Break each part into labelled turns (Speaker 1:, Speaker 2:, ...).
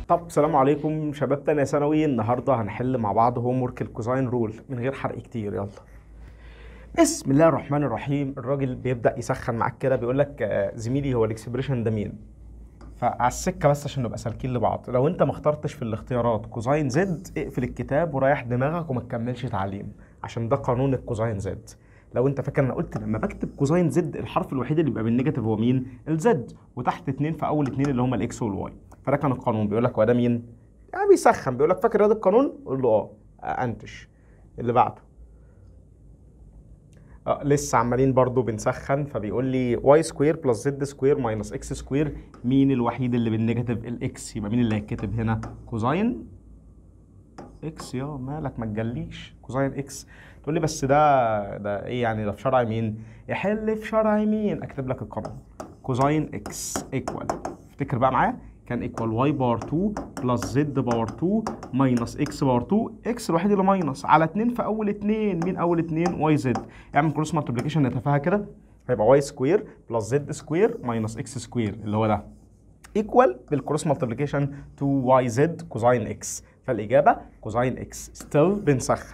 Speaker 1: طب السلام عليكم شباب تانية ثانوي النهارده هنحل مع بعض هوم ورك الكوزاين رول من غير حرق كتير يلا بسم الله الرحمن الرحيم الراجل بيبدأ يسخن معاك كده بيقول لك آه، زميلي هو الاكسبريشن ده مين فعلى السكه بس عشان نبقى سالكين لبعض لو انت ما اخترتش في الاختيارات كوزاين زد اقفل الكتاب وريح دماغك وما تكملش تعليم عشان ده قانون الكوزاين زد لو انت فاكر انا قلت لما بكتب كوزاين زد الحرف الوحيد اللي بيبقى بالنيجاتيف هو مين الزد وتحت اتنين في اول اتنين اللي هما الاكس والواي فده كان القانون بيقول لك هو ده مين يعني بيسخن بيقول لك فاكر هذا القانون قول له اه آه، انتش اللي بعده اه لسه عمالين برضو بنسخن فبيقول لي واي سكوير بلس زد سكوير ماينس اكس سكوير مين الوحيد اللي بالنيجاتيف الاكس يبقى مين اللي هيتكتب هنا كوزاين اكس يا مالك ما تجليش كوزاين اكس تقول لي بس ده ده ايه يعني ده في شرع مين يحل في شرع مين اكتب لك القانون كوزاين اكس ايكوال افتكر بقى معايا كان ايكوال واي باور 2 بلس زد باور 2 ماينس اكس باور 2 اكس الوحيد اللي ماينس على 2 في اول 2 مين اول 2 واي زد اعمل كروس مالتيبليكيشن نتفاهه كده هيبقى واي سكوير بلس زد سكوير ماينس اكس سكوير اللي هو ده ايكوال بالكروس مالتيبليكيشن 2 واي زد كوزاين اكس فالاجابه كوزاين اكس ستيل بنسخن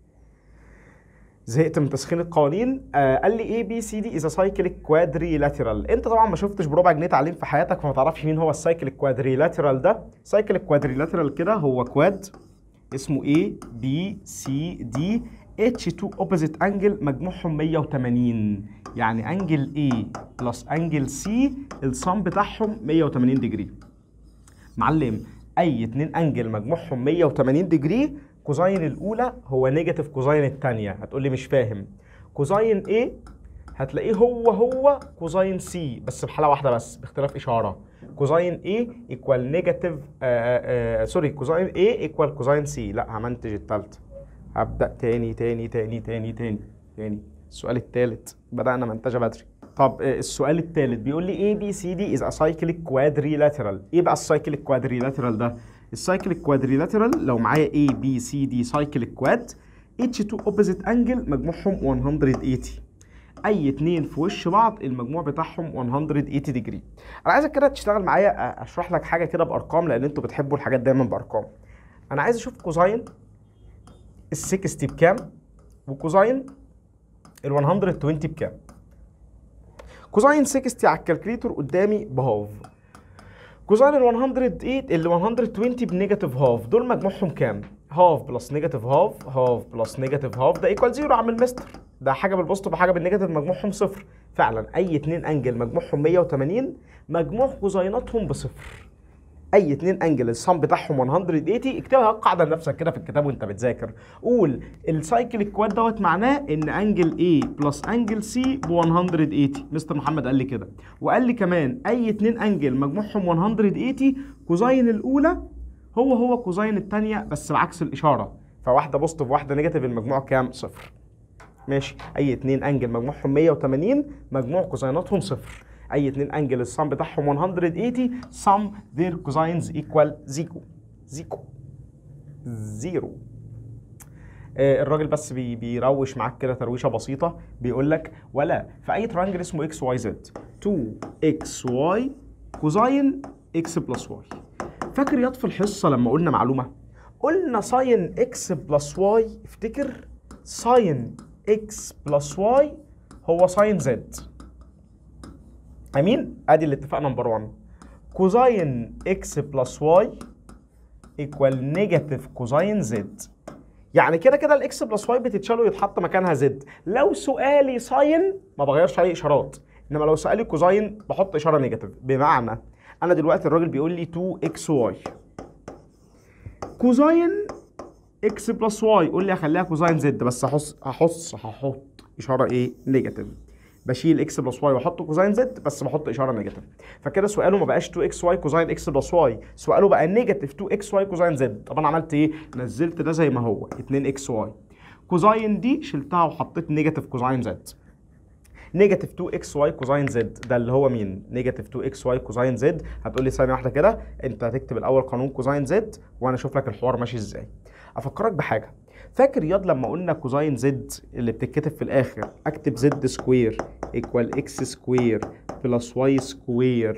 Speaker 1: زهقت من تسخين القوانين آه قال لي اي بي سي دي از سايكليك كوادريلاترال انت طبعا ما شفتش بربع جنيه تعليم في حياتك فما تعرفش مين هو السايكليك كوادريلاترال ده سايكليك كوادريلاترال كده هو كواد اسمه اي بي سي دي اتش 2 اوبوزيت انجل مجموعهم 180 يعني انجل اي بلس انجل سي الصم بتاعهم 180 ديجري معلم اي اتنين انجل مجموعهم 180 ديجري كوزاين الاولى هو نيجاتيف كوزاين الثانيه هتقول لي مش فاهم كوزاين ايه هتلاقيه هو هو كوزاين سي بس بحاله واحده بس باختلاف اشاره كوزاين ايه ايكوال نيجاتيف سوري كوزاين ايه ايكوال كوزاين سي لا همنتج الثالثه هبدا تاني تاني تاني تاني تاني تاني السؤال الثالث بدانا منتجه بدري طب آه، السؤال الثالث بيقول لي اي بي سي دي از ا سايكليك كوادريلاترال ايه بقى السايكليك كوادريلاترال ده السايكليك كوادريلاترال لو معايا اي بي سي دي سايكليك كواد اتش 2 اوبوزيت انجل مجموعهم 180 اي اتنين في وش بعض المجموع بتاعهم 180 ديجري انا عايزك كده تشتغل معايا أ- اشرح لك حاجه كده بارقام لان انتوا بتحبوا الحاجات دايما بارقام انا عايز اشوف كوزاين ال 60 بكام وكوزاين ال 120 بكام كوزاين 60 على الكالكليتور قدامي بهاف كوزاين ال 108 ال 120 بنيجاتيف هاف دول مجموعهم كام؟ هاف بلس نيجاتيف هاف هاف بلس نيجاتيف هاف ده ايكوال زيرو عم المستر ده حاجه بالبوزيتيف وحاجه بالنيجاتيف مجموعهم صفر فعلا اي اتنين انجل مجموعهم 180 مجموع كوزايناتهم بصفر اي اتنين انجل الصم بتاعهم 180 اكتبها قاعده لنفسك كده في الكتاب وانت بتذاكر قول السايكل الكواد دوت معناه ان انجل A بلس انجل C ب 180 مستر محمد قال لي كده وقال لي كمان اي اتنين انجل مجموعهم 180 كوزاين الاولى هو هو كوزاين الثانيه بس بعكس الاشاره فواحده بوزيتيف وواحده نيجاتيف المجموع كام صفر ماشي اي اتنين انجل مجموعهم 180 مجموع كوزايناتهم صفر اي اتنين انجل الصم بتاعهم 180 sum their cosines equal زيكو زيكو زيرو آه، الراجل بس بي بيروش معاك كده ترويشه بسيطه بيقول لك ولا في اي ترانجل اسمه اكس واي زد 2 اكس واي كوزاين اكس بلس واي فاكر ياض في الحصه لما قلنا معلومه قلنا ساين اكس بلس واي افتكر ساين اكس بلس واي هو ساين زد امين ادي الاتفاق نمبر 1 كوزاين اكس بلس واي ايكوال نيجاتيف كوزاين زد يعني كده كده الاكس بلس واي بتتشال ويتحط مكانها زد لو سؤالي ساين ما بغيرش عليه اشارات انما لو سؤالي كوزاين بحط اشاره نيجاتيف بمعنى انا دلوقتي الراجل بيقول لي 2 اكس واي كوزاين اكس بلس واي قول لي اخليها كوزاين زد بس هحص هحص هحط اشاره ايه نيجاتيف بشيل اكس بلس واي واحط كوزاين زد بس بحط اشاره نيجاتيف فكده سؤاله ما بقاش 2 اكس واي كوزاين اكس بلس واي سؤاله بقى نيجاتيف 2 اكس واي كوزاين زد طب انا عملت ايه نزلت ده زي ما هو 2 اكس واي كوزاين دي شلتها وحطيت نيجاتيف كوزاين زد نيجاتيف 2 اكس واي كوزاين زد ده اللي هو مين نيجاتيف 2 اكس واي كوزاين زد هتقول لي ثانيه واحده كده انت هتكتب الاول قانون كوزاين زد وانا اشوف لك الحوار ماشي ازاي افكرك بحاجه فاكر ياض لما قلنا كوزاين زد اللي بتتكتب في الاخر اكتب زد سكوير ايكوال اكس سكوير بلس واي سكوير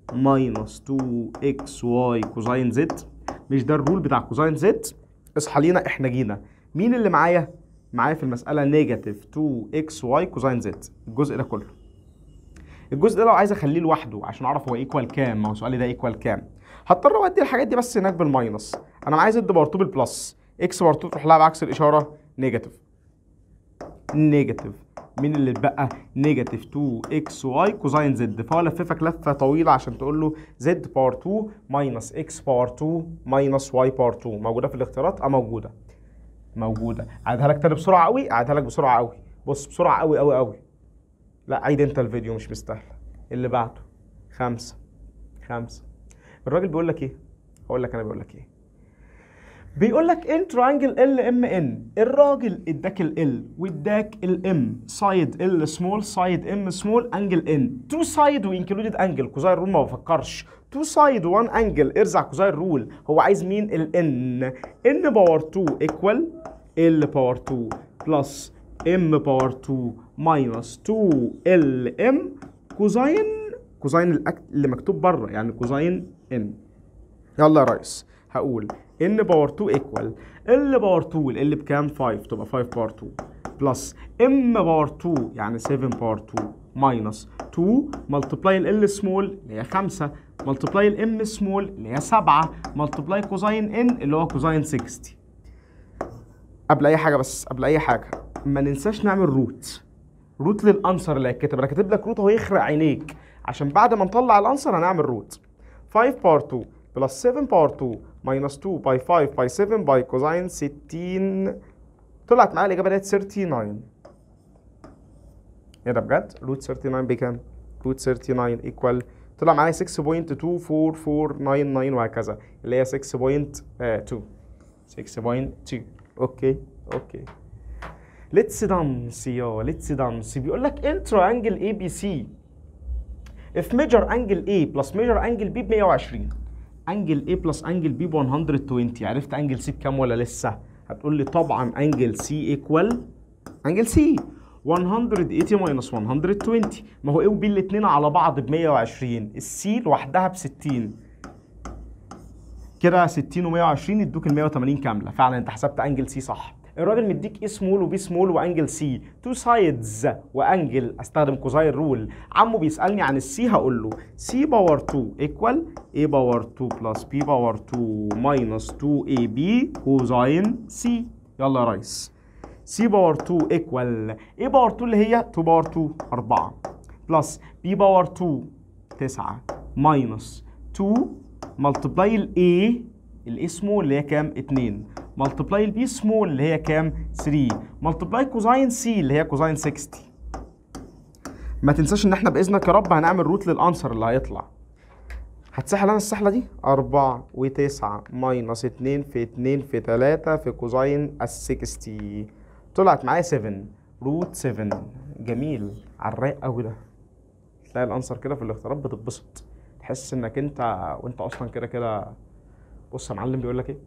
Speaker 1: ماينس 2 اكس واي كوزاين زد مش ده الرول بتاع كوزاين زد اصحى لينا احنا جينا مين اللي معايا معايا في المساله نيجاتيف 2 اكس واي كوزاين زد الجزء ده كله الجزء ده لو عايز اخليه لوحده عشان اعرف هو ايكوال كام ما هو سؤالي ده ايكوال كام هضطر اودي الحاجات دي بس هناك بالماينس انا معايا زد باور 2 بالبلس اكس باور 2 تروح لها بعكس الاشاره نيجاتيف نيجاتيف مين اللي اتبقى نيجاتيف 2 اكس واي كوزاين زد فهو لففك لفه طويله عشان تقول له زد باور 2 ماينس اكس باور 2 ماينس واي باور 2 موجوده في الاختيارات اه موجوده موجوده عيدها لك تاني بسرعه قوي عيدها لك بسرعه قوي بص بسرعه قوي قوي قوي لا عيد انت الفيديو مش مستاهل اللي بعده خمسة خمسة الراجل بيقول لك ايه هقول لك انا بيقول لك ايه بيقول لك ان ترينجل ال ام ان الراجل اداك ال ال واداك الام سايد ال سمول سايد ام سمول انجل ان تو سايد وانكلودد انجل كوزاين رول ما بفكرش تو سايد وان انجل ارزع كوزاين رول هو عايز مين الان ان باور 2 ايكوال ال باور 2 بلس ام باور 2 ماينس 2 ال ام كوزاين كوزاين الأك- اللي مكتوب بره يعني كوزاين ان يلا يا ريس هقول ان باور 2 ايكوال ال باور 2 ال بكام 5 تبقى 5 باور 2 بلس ام باور 2 يعني 7 باور 2 ماينس 2 ملتبلاي ال سمول اللي هي 5 ملتبلاي الام سمول اللي هي 7 ملتبلاي كوزاين ان اللي هو كوزاين 60 قبل اي حاجه بس قبل اي حاجه ما ننساش نعمل روت روت للانسر اللي هيتكتب انا كاتب لك روت اهو يخرق عينيك عشان بعد ما نطلع الانسر هنعمل روت 5 باور 2 بلس 7 باور 2 ماينس 2 باي 5 باي 7 باي كوزاين 60 طلعت معايا الاجابه ديت 39 ايه ده بجد؟ روت 39 بكام؟ روت 39 ايكوال طلع معايا 6.24499 وهكذا اللي هي 6.2 6.2 اوكي اوكي ليتس دانس يا ليتس دانس بيقول لك ان تريانجل اي بي سي if measure angle A plus measure angle B ب 120 انجل A plus انجل B ب 120 عرفت انجل C بكام ولا لسه؟ هتقول لي طبعا انجل C equal انجل C 180 minus 120 ما هو A و B الاتنين على بعض ب 120 السي لوحدها ب 60 كده 60 و120 يدوك ال 180 كامله فعلا انت حسبت انجل سي صح الراجل مديك ايه سمول وبي سمول وانجل سي تو سايدز وانجل استخدم كوزاين رول عمو بيسالني عن السي هقول له سي باور 2 ايكوال اي باور 2 بلس بي باور 2 ماينس 2 اي بي كوزاين سي يلا يا ريس سي باور 2 ايكوال اي باور 2 اللي هي 2 باور 2 4 بلس بي باور 2 9 ماينس 2 ملتبلاي الاي الاي سمول اللي هي كام 2 ملتبلاي البي سمول اللي هي كام 3 ملتبلاي كوزاين سي اللي هي كوزاين 60 ما تنساش ان احنا باذنك يا رب هنعمل روت للانسر اللي هيطلع هتسهل انا السحله دي 4 و9 ماينس 2 في 2 في 3 في كوزاين ال 60 طلعت معايا 7 روت 7 جميل على الرايق قوي ده تلاقي الانسر كده في الاختيارات بتتبسط تحس انك انت وانت اصلا كده كده بص يا معلم بيقول لك ايه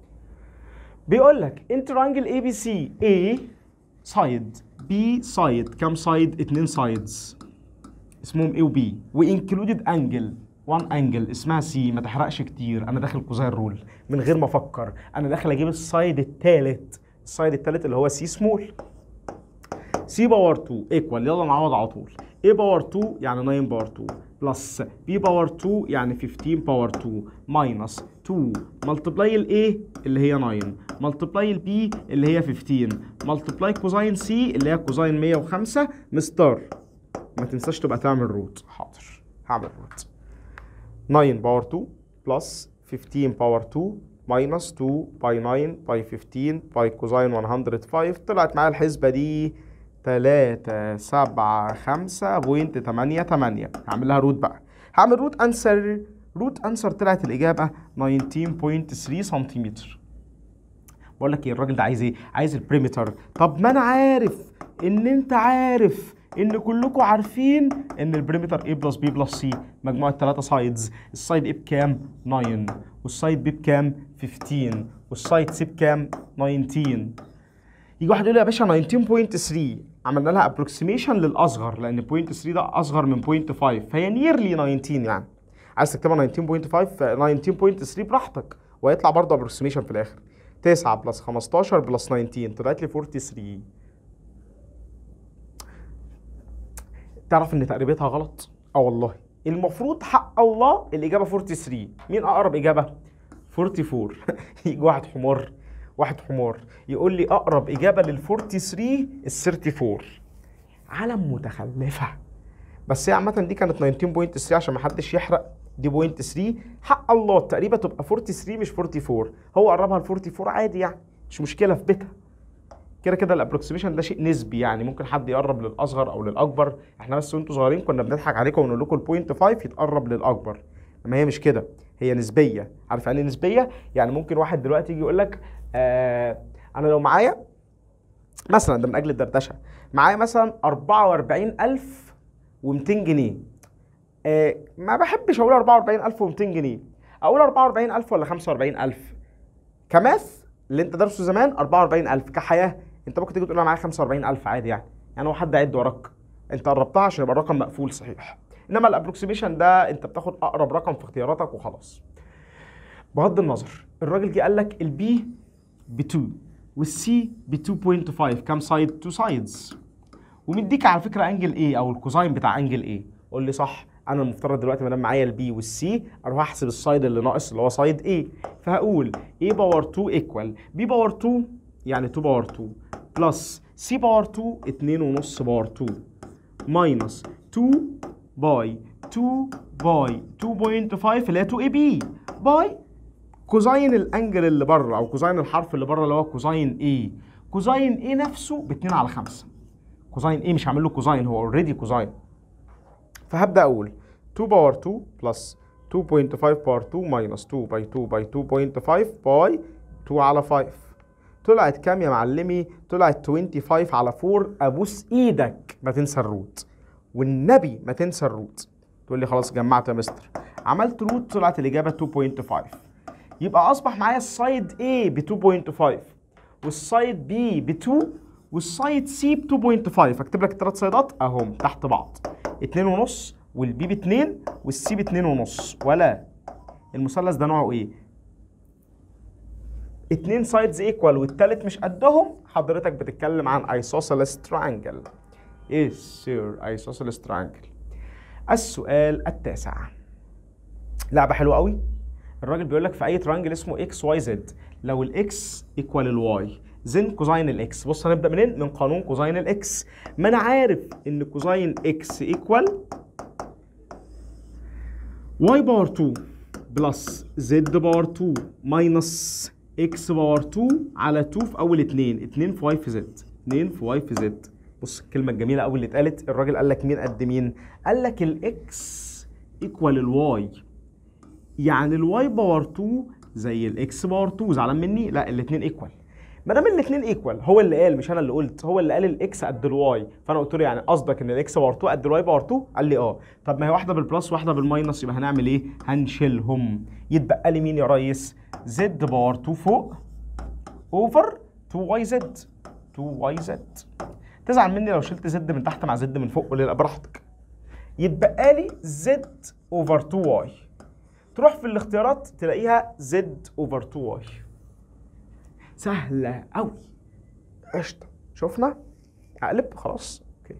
Speaker 1: بيقول لك ان ترانجل اي بي سي A سايد B سايد كام سايد اتنين سايدز اسمهم A و B وانكلودد انجل وان انجل اسمها سي ما تحرقش كتير انا داخل كوزاين رول من غير ما افكر انا داخل اجيب السايد التالت السايد التالت اللي هو سي سمول سي باور 2 ايكوال يلا نعوض على طول A باور 2 يعني 9 باور 2 بلس B باور 2 يعني 15 باور 2 ماينس 2 ملتبلاي ال A اللي هي 9 ملتبلاي ال B اللي هي 15 ملتبلاي كوزاين C اللي هي كوزاين 105 مستر ما تنساش تبقى تعمل روت حاضر هعمل روت 9 باور 2 بلس 15 باور 2 ماينس 2 باي 9 باي 15 باي كوزاين 105 طلعت معايا الحسبة دي 3 7 5 بوينت 8 8 هعمل لها روت بقى هعمل روت انسر روت انسر طلعت الإجابة 19.3 سنتيمتر بقول لك ايه الراجل ده عايز ايه؟ عايز البريمتر طب ما انا عارف ان انت عارف ان كلكم عارفين ان البريمتر A بلس B بلس C مجموعة ثلاثة سايدز السايد A بكام؟ 9 والسايد B بكام؟ 15 والسايد C بكام؟ 19 يجي واحد يقول لي يا باشا 19.3 عملنا لها ابروكسيميشن للاصغر لان 0.3 ده اصغر من 0.5 فهي نيرلي 19 يعني عايز تكتبها 19.5 19.3 براحتك وهيطلع برضه ابروكسيميشن في الاخر 9 بلس 15 بلس 19 طلعت لي 43 تعرف ان تقريبتها غلط اه والله المفروض حق الله الاجابه 43 مين اقرب اجابه 44 يجي واحد حمار واحد حمار يقول لي اقرب اجابه لل 43 ال 34 عالم متخلفه بس هي عامه دي كانت 19.3 عشان ما حدش يحرق دي بوينت 3 حق الله التقريبه تبقى 43 مش 44 هو قربها ل 44 عادي يعني مش مشكله في بيتها كده كده الابروكسيميشن ده شيء نسبي يعني ممكن حد يقرب للاصغر او للاكبر احنا بس وانتوا صغيرين كنا بنضحك عليكم ونقول لكم البوينت 5 يتقرب للاكبر ما هي مش كده هي نسبيه عارف يعني إيه نسبيه يعني ممكن واحد دلوقتي يجي يقول لك آه انا لو معايا مثلا ده من اجل الدردشه معايا مثلا 44200 جنيه آه ما بحبش اقول 44200 جنيه اقول 44000 ولا 45000 كماث اللي انت درسه زمان 44000 كحياه انت ممكن تيجي تقول انا معايا 45000 عادي يعني يعني هو حد عد وراك انت قربتها عشان يبقى الرقم مقفول صحيح انما الابروكسيميشن ده انت بتاخد اقرب رقم في اختياراتك وخلاص بغض النظر الراجل جه قال لك البي ب 2 والسي ب 2.5 كام سايد 2 سايدز ومديك على فكره انجل ايه او الكوزاين بتاع انجل ايه قول لي صح انا المفترض دلوقتي ما دام معايا البي والسي اروح احسب السايد اللي ناقص اللي هو سايد ايه فهقول a باور 2 ايكوال b باور 2 يعني 2 باور 2 بلس c باور 2 2 ونص باور 2 ماينس 2 باي 2 باي 2.5 اللي هي 2 اي بي باي كوزاين الانجل اللي بره او كوزاين الحرف اللي بره اللي هو كوزاين ايه كوزاين ايه نفسه ب 2 على 5 كوزاين ايه مش هعمل له كوزاين هو اوريدي كوزاين فهبدا اقول 2 باور 2 بلس 2.5 باور 2 ماينس 2 باي 2 باي 2.5 باي 2 على 5 طلعت كام يا معلمي؟ طلعت 25 على 4 ابوس ايدك ما تنسى الروت والنبي ما تنسى الروت تقول لي خلاص جمعت يا مستر عملت روت طلعت الاجابه 2.5 يبقى اصبح معايا السايد A ب 2.5 والسايد B ب 2 والسايد C ب 2.5 اكتب لك الثلاث سايدات اهم تحت بعض 2 ونص والبي ب 2 والسي ب 2 ونص ولا المثلث ده نوعه ايه؟ اتنين سايدز ايكوال والتالت مش قدهم حضرتك بتتكلم عن ايسوسيلس ترانجل ايه سير ايسوسيلس ترانجل السؤال التاسع لعبه حلوه قوي الراجل بيقول لك في اي ترانجل اسمه اكس واي زد لو الاكس ايكوال الواي زين كوزاين الاكس بص هنبدا منين من قانون كوزاين الاكس ما انا عارف ان كوزاين اكس ايكوال واي باور 2 بلس زد باور 2 ماينس اكس باور 2 على 2 في اول 2 2 في واي في زد 2 في واي في زد بص الكلمه الجميله قوي اللي اتقالت الراجل قال لك مين قد مين قال لك الاكس ايكوال الواي يعني الواي باور 2 زي الاكس باور 2 زعلان مني لا الاثنين ايكوال ما دام الاثنين ايكوال هو اللي قال مش انا اللي قلت هو اللي قال الاكس قد الواي فانا قلت له يعني قصدك ان الاكس باور 2 قد الواي باور 2 قال لي اه طب ما هي واحده بالبلس واحده بالماينس يبقى هنعمل ايه هنشيلهم يتبقى لي مين يا ريس زد باور 2 فوق اوفر 2 واي زد 2 واي زد تزعل مني لو شلت زد من تحت مع زد من فوق قول لي لا براحتك يتبقى لي زد اوفر 2 واي تروح في الاختيارات تلاقيها زد اوفر 2 واي سهله قوي قشطه شفنا اقلب خلاص اوكي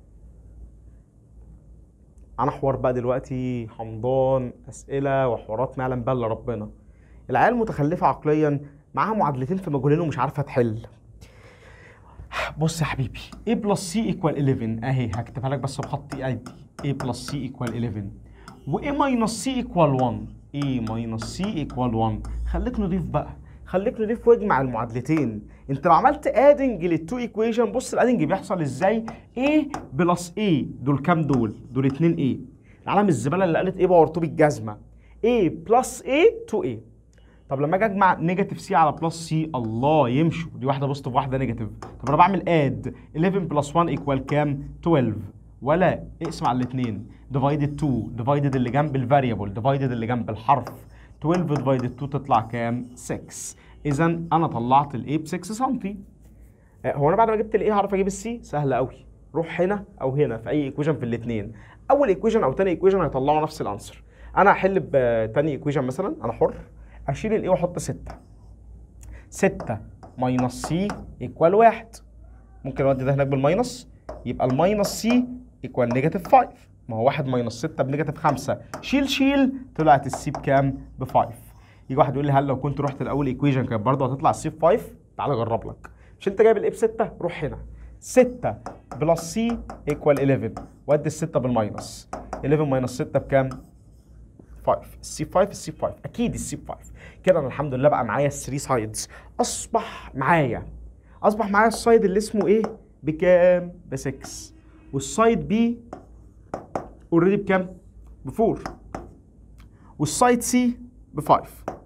Speaker 1: انا حوار بقى دلوقتي حمضان اسئله وحوارات ما يعلم بها الا ربنا العيال متخلفه عقليا معاها معادلتين في مجهولين ومش عارفه تحل بص يا حبيبي a بلس c ايكوال 11 اهي هكتبها لك بس بخطي ايدي a بلس c ايكوال 11 و a ماينس c ايكوال 1 a ماينس c ايكوال 1 خليك نضيف بقى خليك نضيف واجمع المعادلتين انت لو عملت ادنج للتو ايكويشن بص الادنج بيحصل ازاي a بلس a دول كام دول دول 2 a العالم الزباله اللي قالت a باور 2 بالجزمه a بلس a 2 a طب لما اجي اجمع نيجاتيف سي على بلس سي الله يمشوا دي واحده بوزيتيف واحده نيجاتيف طب انا بعمل اد 11 بلس 1 ايكوال كام 12 ولا اقسم على الاثنين ديفايدد 2 ديفايدد اللي جنب الفاريبل ديفايدد اللي جنب الحرف 12 ديفايدد 2 تطلع كام 6 اذا انا طلعت الاي ب 6 سم هو انا بعد ما جبت الاي هعرف اجيب السي سهله قوي روح هنا او هنا في اي ايكويشن في الاثنين اول ايكويشن او ثاني ايكويشن هيطلعوا نفس الانسر انا هحل بتاني ايكويشن مثلا انا حر اشيل الايه واحط 6 6 ماينس سي ايكوال 1 ممكن اودي ده هناك بالماينس يبقى الماينس سي ايكوال نيجاتيف 5 ما هو 1 ماينس 6 بنيجاتيف 5 شيل شيل طلعت السي بكام؟ ب 5 يجي واحد يقول لي هل لو كنت رحت الاول ايكويشن كانت برضه هتطلع السي ب 5 تعالى اجرب لك مش انت جايب الايه ب 6 روح هنا 6 بلس سي ايكوال 11 وادي ال 6 بالماينس 11 ماينس 6 بكام؟ 5 السي 5 السي 5 اكيد السي 5 كده انا الحمد لله بقى معايا ال 3 سايدز اصبح معايا اصبح معايا السايد اللي اسمه ايه بكام ب 6 والسايد بي اوريدي بكام ب 4 والسايد سي ب 5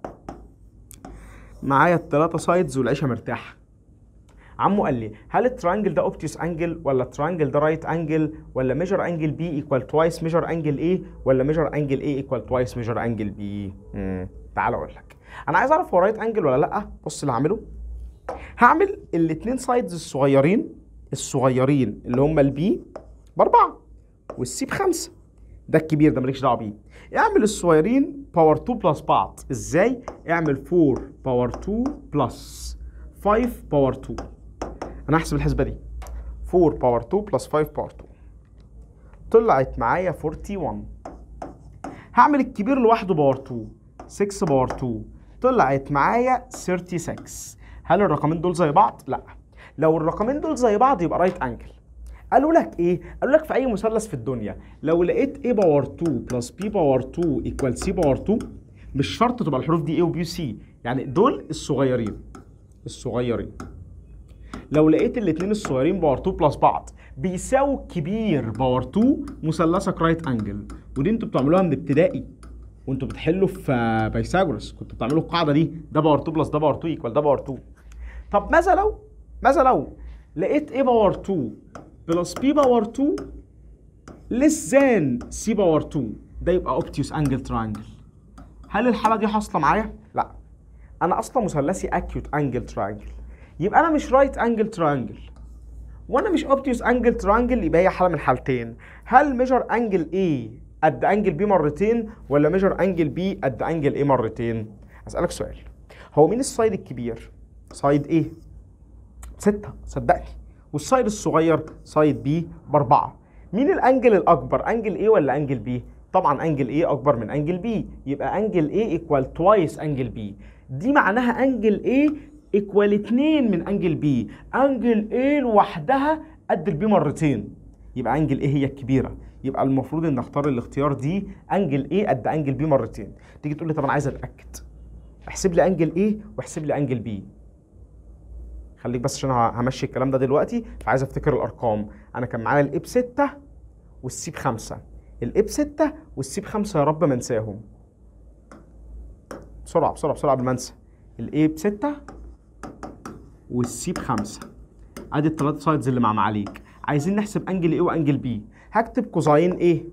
Speaker 1: معايا الثلاثه سايدز والعيشه مرتاحه عمو قال لي هل الترانجل ده اوبتيوس انجل ولا الترانجل ده رايت انجل ولا ميجر انجل بي ايكوال توايس ميجر انجل ايه ولا ميجر انجل ايه ايكوال توايس ميجر انجل بي تعال اقول لك انا عايز اعرف هو رايت انجل ولا لا بص اللي هعمله هعمل الاثنين سايدز الصغيرين الصغيرين اللي هم البي باربعه والسي بخمسه ده الكبير ده مالكش دعوه بيه اعمل الصغيرين باور 2 بلس بعض ازاي اعمل 4 باور 2 بلس 5 باور 2 انا هحسب الحسبه دي 4 باور 2 بلس 5 باور 2 طلعت معايا 41 هعمل الكبير لوحده باور 2 6 باور 2 طلعت معايا 36 هل الرقمين دول زي بعض؟ لا لو الرقمين دول زي بعض يبقى رايت انجل قالوا لك ايه؟ قالوا لك في اي مثلث في الدنيا لو لقيت a باور 2 بلس b باور 2 ايكوال c باور 2 مش شرط تبقى الحروف دي a و b و c يعني دول الصغيرين الصغيرين لو لقيت الاثنين الصغيرين باور 2 بلس بعض بيساووا الكبير باور 2 مثلثك رايت انجل ودي انتوا بتعملوها من ابتدائي وانتوا بتحلوا في بايثاغورس كنتوا بتعملوا القاعده دي ده باور 2 بلس ده باور 2 ايكوال ده باور 2 طب ماذا لو ماذا لو لقيت a باور 2 بلس b باور 2 less than c باور 2 ده يبقى اوبتيوس انجل ترانجل هل الحاله دي حاصله معايا؟ لا انا اصلا مثلثي اكيوت انجل ترانجل يبقى انا مش رايت انجل ترانجل وانا مش اوبتيوس انجل ترانجل يبقى هي حاله من حالتين هل ميجر انجل A قد انجل B مرتين ولا ميجر انجل B قد انجل A مرتين اسالك سؤال هو مين السايد الكبير سايد A ستة صدقني والسايد الصغير سايد B بأربعة مين الانجل الاكبر انجل A ولا انجل B طبعا انجل A اكبر من انجل B يبقى انجل A ايكوال توايس انجل B دي معناها انجل A ايكوال 2 من انجل بي انجل A لوحدها قد البي مرتين يبقى انجل A هي الكبيره يبقى المفروض ان اختار الاختيار دي انجل A قد انجل بي مرتين تيجي تقول لي طب انا عايز اتاكد احسب لي انجل A واحسب لي انجل B خليك بس عشان همشي الكلام ده دلوقتي فعايز افتكر الارقام انا كان معايا الاي بستة والسي بخمسة الاي بستة والسي بخمسة يا رب ما انساهم بسرعه بسرعه بسرعه قبل ما انسى الاي بستة والسي بخمسة ادي الثلاث سايدز اللي مع معاليك عايزين نحسب انجل ايه وانجل بي هكتب كوزاين ايه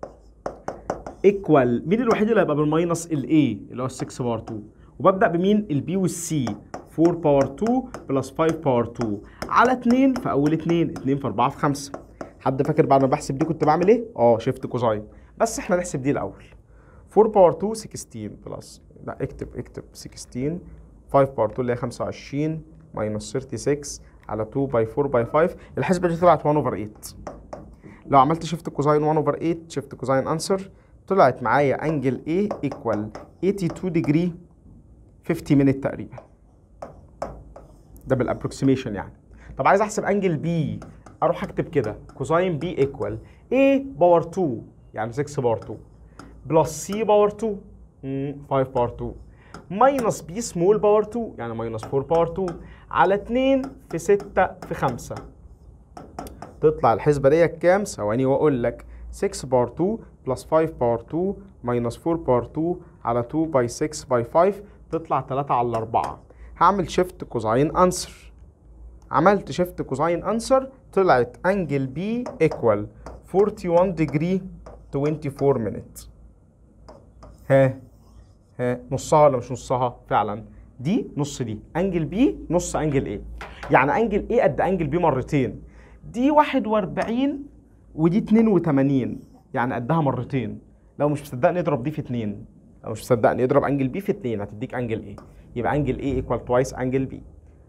Speaker 1: ايكوال مين الوحيد اللي هيبقى بالماينس الاي اللي هو 6 باور 2 وببدا بمين البي والسي 4 باور 2 بلس 5 باور 2 على 2 في اول 2 2 في 4 في 5 حد فاكر بعد ما بحسب دي كنت بعمل ايه اه شيفت كوزاين بس احنا نحسب دي الاول 4 باور 2 16 بلس لا اكتب اكتب 16 5 باور 2 اللي هي 25 ماينس 36 على 2 باي 4 باي 5 الحسبه دي طلعت 1 اوفر 8 لو عملت شيفت كوزاين 1 اوفر 8 شيفت كوزاين انسر طلعت معايا انجل A ايكوال 82 ديجري 50 مينت تقريبا ده بالابروكسيميشن يعني طب عايز احسب انجل B اروح اكتب كده كوزاين B ايكوال A باور 2 يعني 6 باور 2 بلس C باور 2 مم، 5 باور 2 ماينس بي سمول باور 2 يعني ماينس 4 باور 2 على 2 في 6 في 5 تطلع الحسبة ديت كام؟ ثواني واقول لك 6 باور 2 بلس 5 باور 2 ماينس 4 باور 2 على 2 باي 6 باي 5 تطلع 3 على 4 هعمل شيفت كوزاين انسر عملت شيفت كوزاين انسر طلعت انجل بي ايكوال 41 ديجري 24 مينت ها ها نصها ولا مش نصها فعلا دي نص دي انجل بي نص انجل ايه يعني انجل ايه قد انجل بي مرتين دي 41 ودي 82 يعني قدها مرتين لو مش مصدقني اضرب دي في 2 لو مش مصدقني اضرب انجل بي في 2 هتديك انجل ايه يبقى انجل ايه ايكوال توايس انجل بي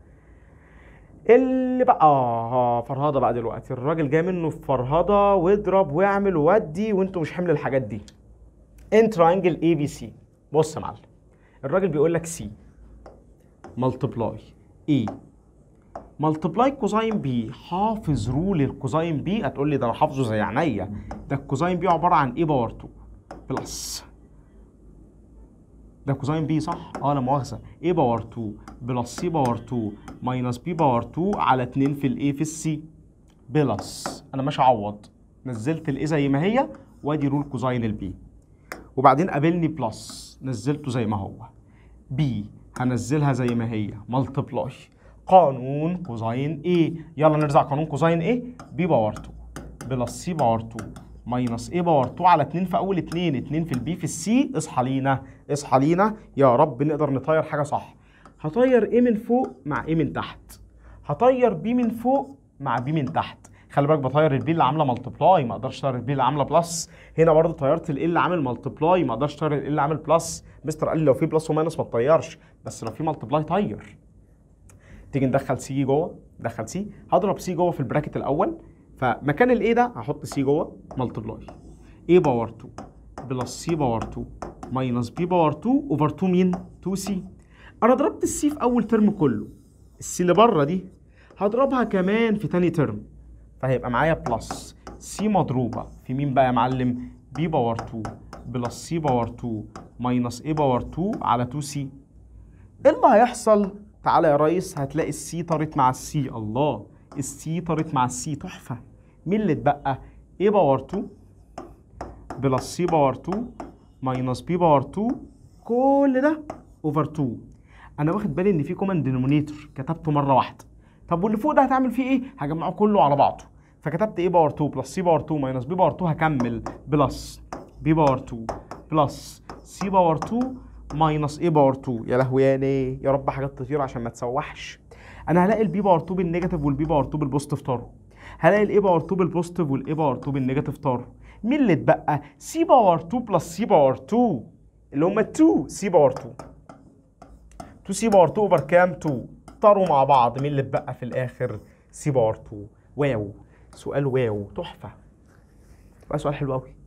Speaker 1: اللي بقى اه فرهضه بقى دلوقتي الراجل جاي منه في فرهضه واضرب واعمل وودي وانتوا مش حمل الحاجات دي ان تراينجل اي بي سي بص يا معلم الراجل بيقول لك سي ملتبلاي اي ملتبلاي كوزاين بي حافظ رول الكوزاين بي هتقول لي ده انا حافظه زي عينيا ده الكوزاين بي عباره عن ايه باور 2 بلس ده كوزاين بي صح؟ اه لا مؤاخذه ايه باور 2 بلس سي باور 2 ماينس بي باور 2 على 2 في الايه في السي بلس انا ماشي اعوض نزلت الايه زي ما هي وادي رول كوزاين البي وبعدين قابلني بلس نزلته زي ما هو بي هنزلها زي ما هي ملتبلاي قانون كوزاين ايه يلا نرجع قانون كوزاين ايه بي باور 2 بلس سي باور 2 ماينس ايه باور 2 على 2 في اول 2 2 في البي في السي اصحى لينا اصحى لينا يا رب نقدر نطير حاجه صح هطير ايه من فوق مع ايه من تحت هطير بي من فوق مع بي من تحت خلي بالك بطير البي اللي عامله ملتبلاي ما اقدرش اطير البي اللي عامله بلس هنا برضه طيرت ال اللي عامل ملتبلاي ما اقدرش اطير ال اللي عامل بلس مستر قال لي لو في بلس وماينس ما تطيرش بس لو في ملتبلاي طير تيجي ندخل سي جوه ندخل سي هضرب سي جوه في البراكت الاول فمكان الايه ده هحط سي جوه ملتبلاي ايه باور 2 بلس سي باور 2 ماينس بي باور 2 اوفر 2 مين 2 سي انا ضربت السي في اول ترم كله السي اللي بره دي هضربها كمان في تاني ترم فهيبقى معايا بلس سي مضروبه في مين بقى يا معلم بي باور 2 بلس سي باور 2 ماينس اي باور 2 على 2 سي ايه اللي هيحصل تعالى يا ريس هتلاقي السي طارت مع السي الله السي طارت مع السي تحفه مين اللي اتبقى ايه باور 2 بلس سي باور 2 ماينس بي باور 2 كل ده اوفر 2 انا واخد بالي ان في كومن دينومينيتور كتبته مره واحده طب واللي فوق ده هتعمل فيه ايه هجمعه كله على بعضه فكتبت ايه باور 2 بلس سي باور 2 ماينس بي باور 2 هكمل بلس بي باور 2 بلس سي باور 2 ماينس ايه باور 2 يا لهوي يا نيه يا رب حاجات تطير عشان ما تسوحش انا هلاقي البي باور 2 بالنيجاتيف والبي باور 2 بالبوزيتيف طاروا هلاقي الاي باور 2 بالبوزيتيف والاي باور 2 بالنيجاتيف طاروا مين اللي اتبقى سي باور 2 بلس سي باور 2 اللي هم 2 سي باور 2 2 سي باور 2 اوفر كام 2 طاروا مع بعض مين اللي اتبقى في الاخر سي باور 2 واو سؤال واو تحفه بقى سؤال حلو قوي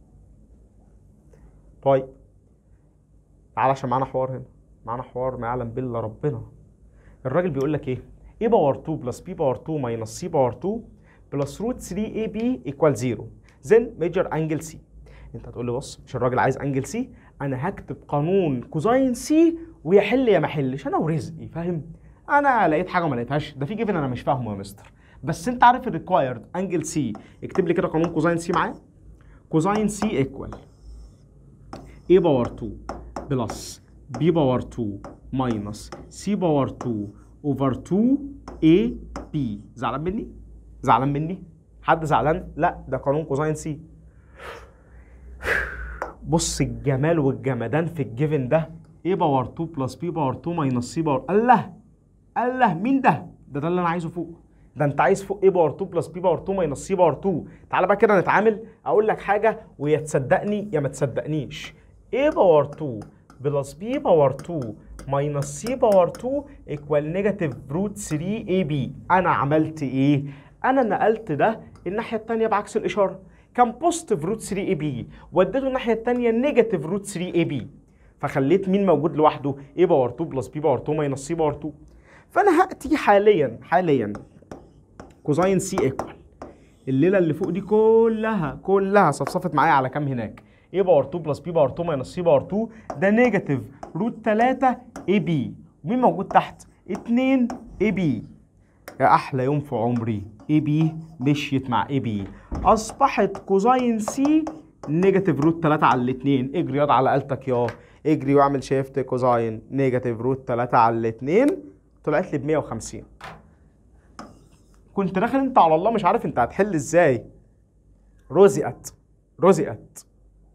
Speaker 1: طيب تعالى عشان معانا حوار هنا معانا حوار ما يعلم بالله ربنا الراجل بيقول لك ايه a باور 2 بلس b باور 2 ماينس c باور 2 بلس روت 3 ab ايكوال 0 then measure angle c انت هتقول لي بص مش الراجل عايز انجل سي انا هكتب قانون كوزاين سي ويحل يا ما يحلش انا ورزقي فاهم انا لقيت حاجه ما لقيتهاش ده في جيفن انا مش فاهمه يا مستر بس انت عارف الريكوايرد انجل سي اكتب لي كده قانون كوزاين سي معايا كوزاين سي ايكوال a باور 2 بلس b باور 2 ماينس c باور 2 اوفر 2 a b زعلان مني؟ زعلان مني؟ حد زعلان؟ لا ده قانون كوزاين سي بص الجمال والجمدان في الجيفن ده a باور 2 بلس b باور 2 ماينس c باور الله الله مين ده؟ ده ده اللي انا عايزه فوق ده انت عايز فوق a باور 2 بلس b باور 2 ماينس c باور 2 تعالى بقى كده نتعامل اقول لك حاجه ويا تصدقني يا ما تصدقنيش a باور 2 بلس b باور 2 ماينس c باور 2 ايكوال نيجاتيف روت 3 اي بي انا عملت ايه انا نقلت ده الناحيه الثانيه بعكس الاشاره كان بوزيتيف روت 3 اي بي وديته الناحيه الثانيه نيجاتيف روت 3 اي بي فخليت مين موجود لوحده a باور 2 بلس b باور 2 ماينس c باور 2 فانا هاتي حاليا حاليا كوزاين سي ايكوال الليله اللي فوق دي كلها كلها صفصفت معايا على كام هناك a باور 2 بلس b باور 2 ماينس c باور 2 ده نيجاتيف روت 3 اي بي ومين موجود تحت 2 اي بي يا احلى يوم في عمري اي بي مشيت مع اي بي اصبحت كوزاين سي نيجاتيف روت 3 على الاثنين اجري ياض على قلتك يا اجري واعمل شيفت كوزاين نيجاتيف روت 3 على الاثنين طلعت لي ب 150 كنت داخل انت على الله مش عارف انت هتحل ازاي رزقت رزقت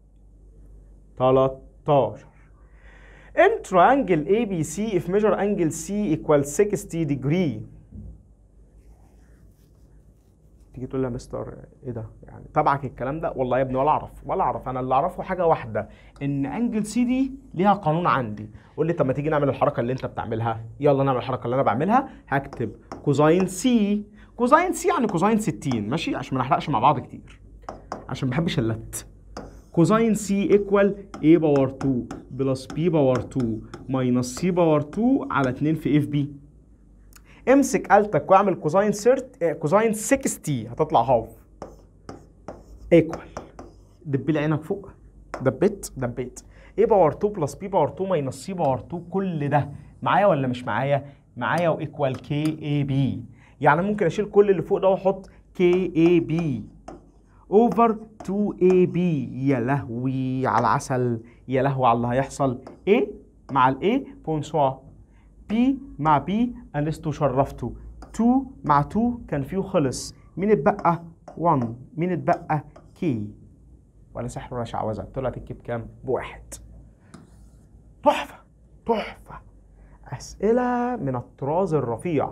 Speaker 1: 13 In triangle ABC if measure angle C equals 60 degree تيجي تقول لي يا مستر ايه ده يعني تبعك الكلام ده والله يا ابني ولا اعرف ولا اعرف انا اللي اعرفه حاجه واحده ان انجل سي دي ليها قانون عندي قول لي طب ما تيجي نعمل الحركه اللي انت بتعملها يلا نعمل الحركه اللي انا بعملها هكتب كوزاين سي كوزاين سي يعني كوزاين 60 ماشي عشان ما نحرقش مع بعض كتير عشان ما بحبش اللت كوزاين سي ايكوال a باور 2 بلس b باور 2 ماينس c باور 2 على 2 في اف بي امسك آلتك واعمل كوزاين سيرت آه، كوزاين 60 هتطلع هاف ايكوال دب لي عينك فوق دبيت دبيت a باور 2 بلس b باور 2 ماينس c باور 2 كل ده معايا ولا مش معايا؟ معايا وايكوال كي اي بي يعني ممكن اشيل كل اللي فوق ده واحط كي اي بي اوفر 2 اي بي يا لهوي على العسل يا لهوي على اللي هيحصل A مع الاي بونسوا بي مع بي انستو شرفتوا 2 مع 2 كان فيه خلص مين اتبقى 1 مين اتبقى كي ولا سحر ولا شعوذه طلعت الكيب كام بواحد تحفه تحفه اسئله من الطراز الرفيع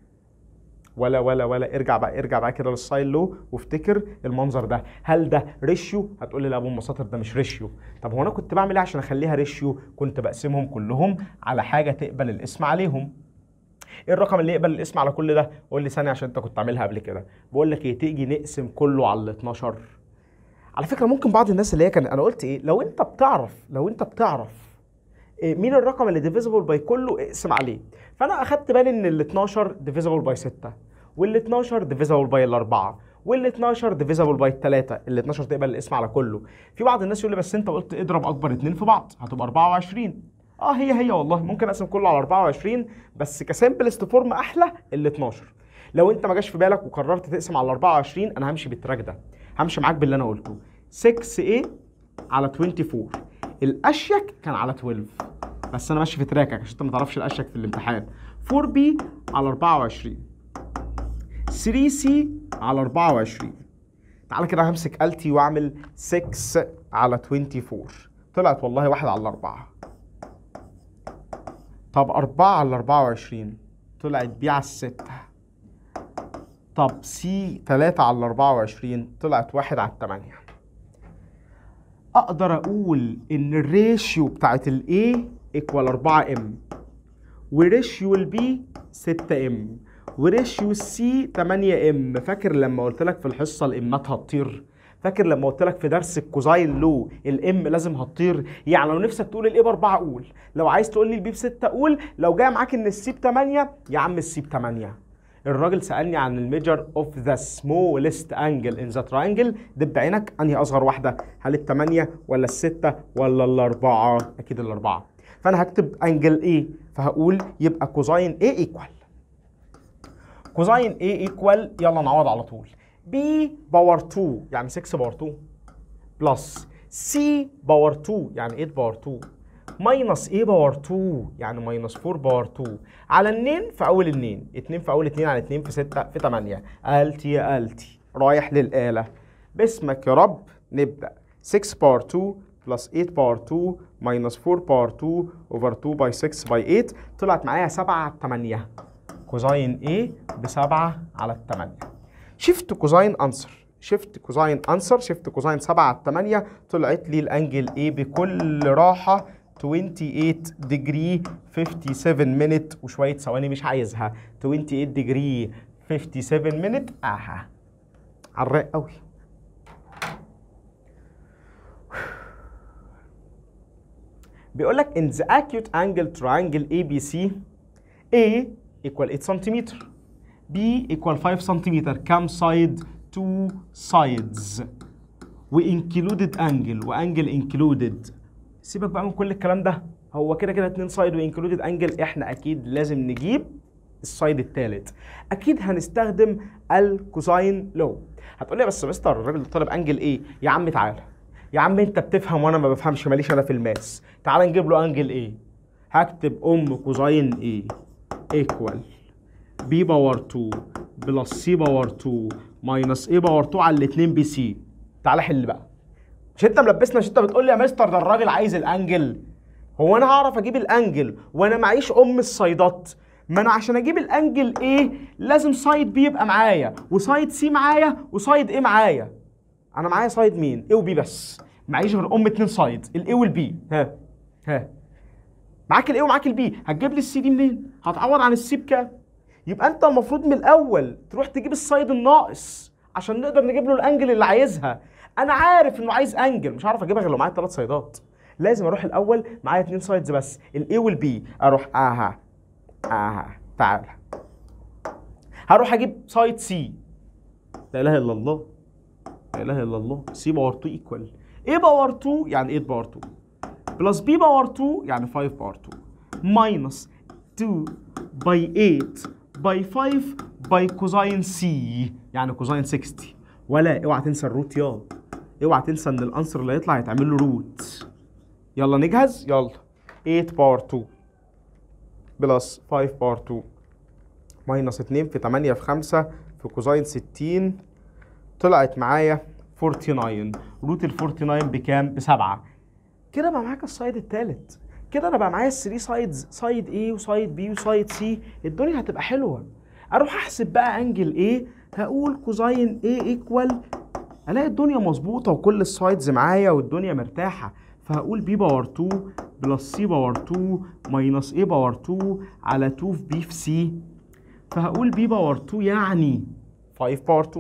Speaker 1: ولا ولا ولا ارجع بقى ارجع بقى كده للسايل لو وافتكر المنظر ده هل ده ريشيو هتقول لي لا ابو مساطر ده مش ريشيو طب هو انا كنت بعمل ايه عشان اخليها ريشيو كنت بقسمهم كلهم على حاجه تقبل الاسم عليهم ايه الرقم اللي يقبل الاسم على كل ده قول لي ثانيه عشان انت كنت عاملها قبل كده بقول لك ايه تيجي نقسم كله على ال 12 على فكره ممكن بعض الناس اللي هي كان انا قلت ايه لو انت بتعرف لو انت بتعرف إيه مين الرقم اللي ديفيزبل باي كله اقسم عليه فانا اخدت بالي ان ال 12 ديفيزبل باي 6 وال 12 ديفيزبل باي الاربعه وال 12 ديفيزبل باي الثلاثه ال 12 تقبل الاسم على كله في بعض الناس يقول لي بس انت قلت اضرب اكبر اتنين في بعض هتبقى 24 اه هي هي والله ممكن اقسم كله على 24 بس كسامبلست فورم احلى ال 12 لو انت ما جاش في بالك وقررت تقسم على 24 انا همشي بالتراك ده همشي معاك باللي انا قلته 6a على 24 الاشيك كان على 12 بس انا ماشي في تراكك عشان انت ما تعرفش الاشيك في الامتحان 4b على 24 3c على 24 تعالى كده همسك آلتي واعمل 6 على 24 طلعت والله واحد على الأربعة طب 4 على 24 طلعت بي على الستة طب سي 3 على 24 طلعت واحد على التمانية أقدر أقول إن الريشيو بتاعت ال A ايكوال 4 ام وريشيو البي 6 ام وريشيو السي 8 ام فاكر لما قلت لك في الحصه الامات هتطير فاكر لما قلت لك في درس الكوزاين لو الام لازم هتطير يعني لو نفسك تقول الايه باربعه قول لو عايز تقول لي البي بسته قول لو جاي معاك ان السي بثمانيه يا عم السي بثمانيه الراجل سالني عن الميجر اوف ذا سمولست انجل ان ذا تراينجل دب عينك انهي اصغر واحده هل الثمانيه ولا السته ولا الاربعه اكيد الاربعه فانا هكتب انجل ايه فهقول يبقى كوزاين ايه ايكوال كوزاين A ايكوال يلا نعوض على طول B باور 2 يعني 6 باور 2 بلس C باور 2 يعني 8 باور 2 ماينس A باور 2 يعني ماينس 4 باور 2 على 2 في اول 2 2 في اول 2 على 2 في 6 في 8 آلتي يا آلتي رايح للآلة باسمك يا رب نبدأ 6 باور 2 بلس 8 باور 2 ماينس 4 باور 2 اوفر 2 باي 6 باي 8 طلعت معايا 7 على 8 كوزاين A بسبعة على التمانية شفت كوزاين أنسر شفت كوزاين أنسر شفت كوزاين سبعة على التمانية طلعت لي الأنجل A بكل راحة 28 ديجري 57 مينت وشوية ثواني مش عايزها 28 ديجري 57 مينت اها على الرايق قوي بيقول لك in the acute angle triangle ABC A equal 8 سنتيمتر B equal 5 سنتيمتر كام سايد؟ 2 sides وانكلودد انجل وانجل انكلودد سيبك بقى من كل الكلام ده هو كده كده 2 سايد وانكلودد انجل احنا اكيد لازم نجيب السايد الثالث اكيد هنستخدم الكوساين لو هتقول لي بس يا مستر الراجل ده طالب انجل ايه يا عم تعالى يا عم انت بتفهم وانا ما بفهمش ماليش انا في الماس تعالى نجيب له انجل ايه هكتب ام كوزاين ايه ايكوال بي باور 2 بلس سي باور 2 ماينس اي باور 2 على الاثنين بي سي تعالى حل بقى مش انت ملبسنا مش انت بتقول لي يا مستر ده الراجل عايز الانجل هو انا هعرف اجيب الانجل وانا معيش ام الصيدات ما انا عشان اجيب الانجل A لازم سايد B يبقى معايا وسايد C معايا وسايد A معايا انا معايا سايد مين A و B بس معيش غير ام اتنين سايد الاي والبي ها ها معاك الاي ومعاك البي هتجيب لي السي دي منين هتعوض عن السي بكام يبقى انت المفروض من الاول تروح تجيب السايد الناقص عشان نقدر نجيب له الانجل اللي عايزها انا عارف انه عايز انجل مش هعرف اجيبها غير لو معايا ثلاث سايدات لازم اروح الاول معايا اتنين سايدز بس الاي والبي اروح اها اها تعال هروح اجيب سايد سي لا اله الا الله لا اله الا الله سي باور 2 ايكوال ايه باور 2 يعني 8 باور 2 بلس بي باور 2 يعني 5 باور 2 ماينس 2 باي 8 باي 5 باي كوزاين سي يعني كوزاين 60 ولا اوعى تنسى الروت يلا اوعى تنسى ان الانسر اللي هيطلع هيتعمل له روت يلا نجهز يلا 8 باور 2 بلس 5 باور 2 ماينس 2 في 8 في 5 في كوزاين 60 طلعت معايا 49 روت ال 49 بكام؟ بسبعة كده بقى معاك السايد التالت كده انا بقى معايا الثري سايدز سايد A وسايد B وسايد C الدنيا هتبقى حلوه اروح احسب بقى انجل A هقول كوزاين A ايكوال الاقي الدنيا مظبوطه وكل السايدز معايا والدنيا مرتاحه فهقول B باور 2 بلس C باور 2 ماينس A باور 2 على 2 في B في C فهقول B باور 2 يعني 5 باور 2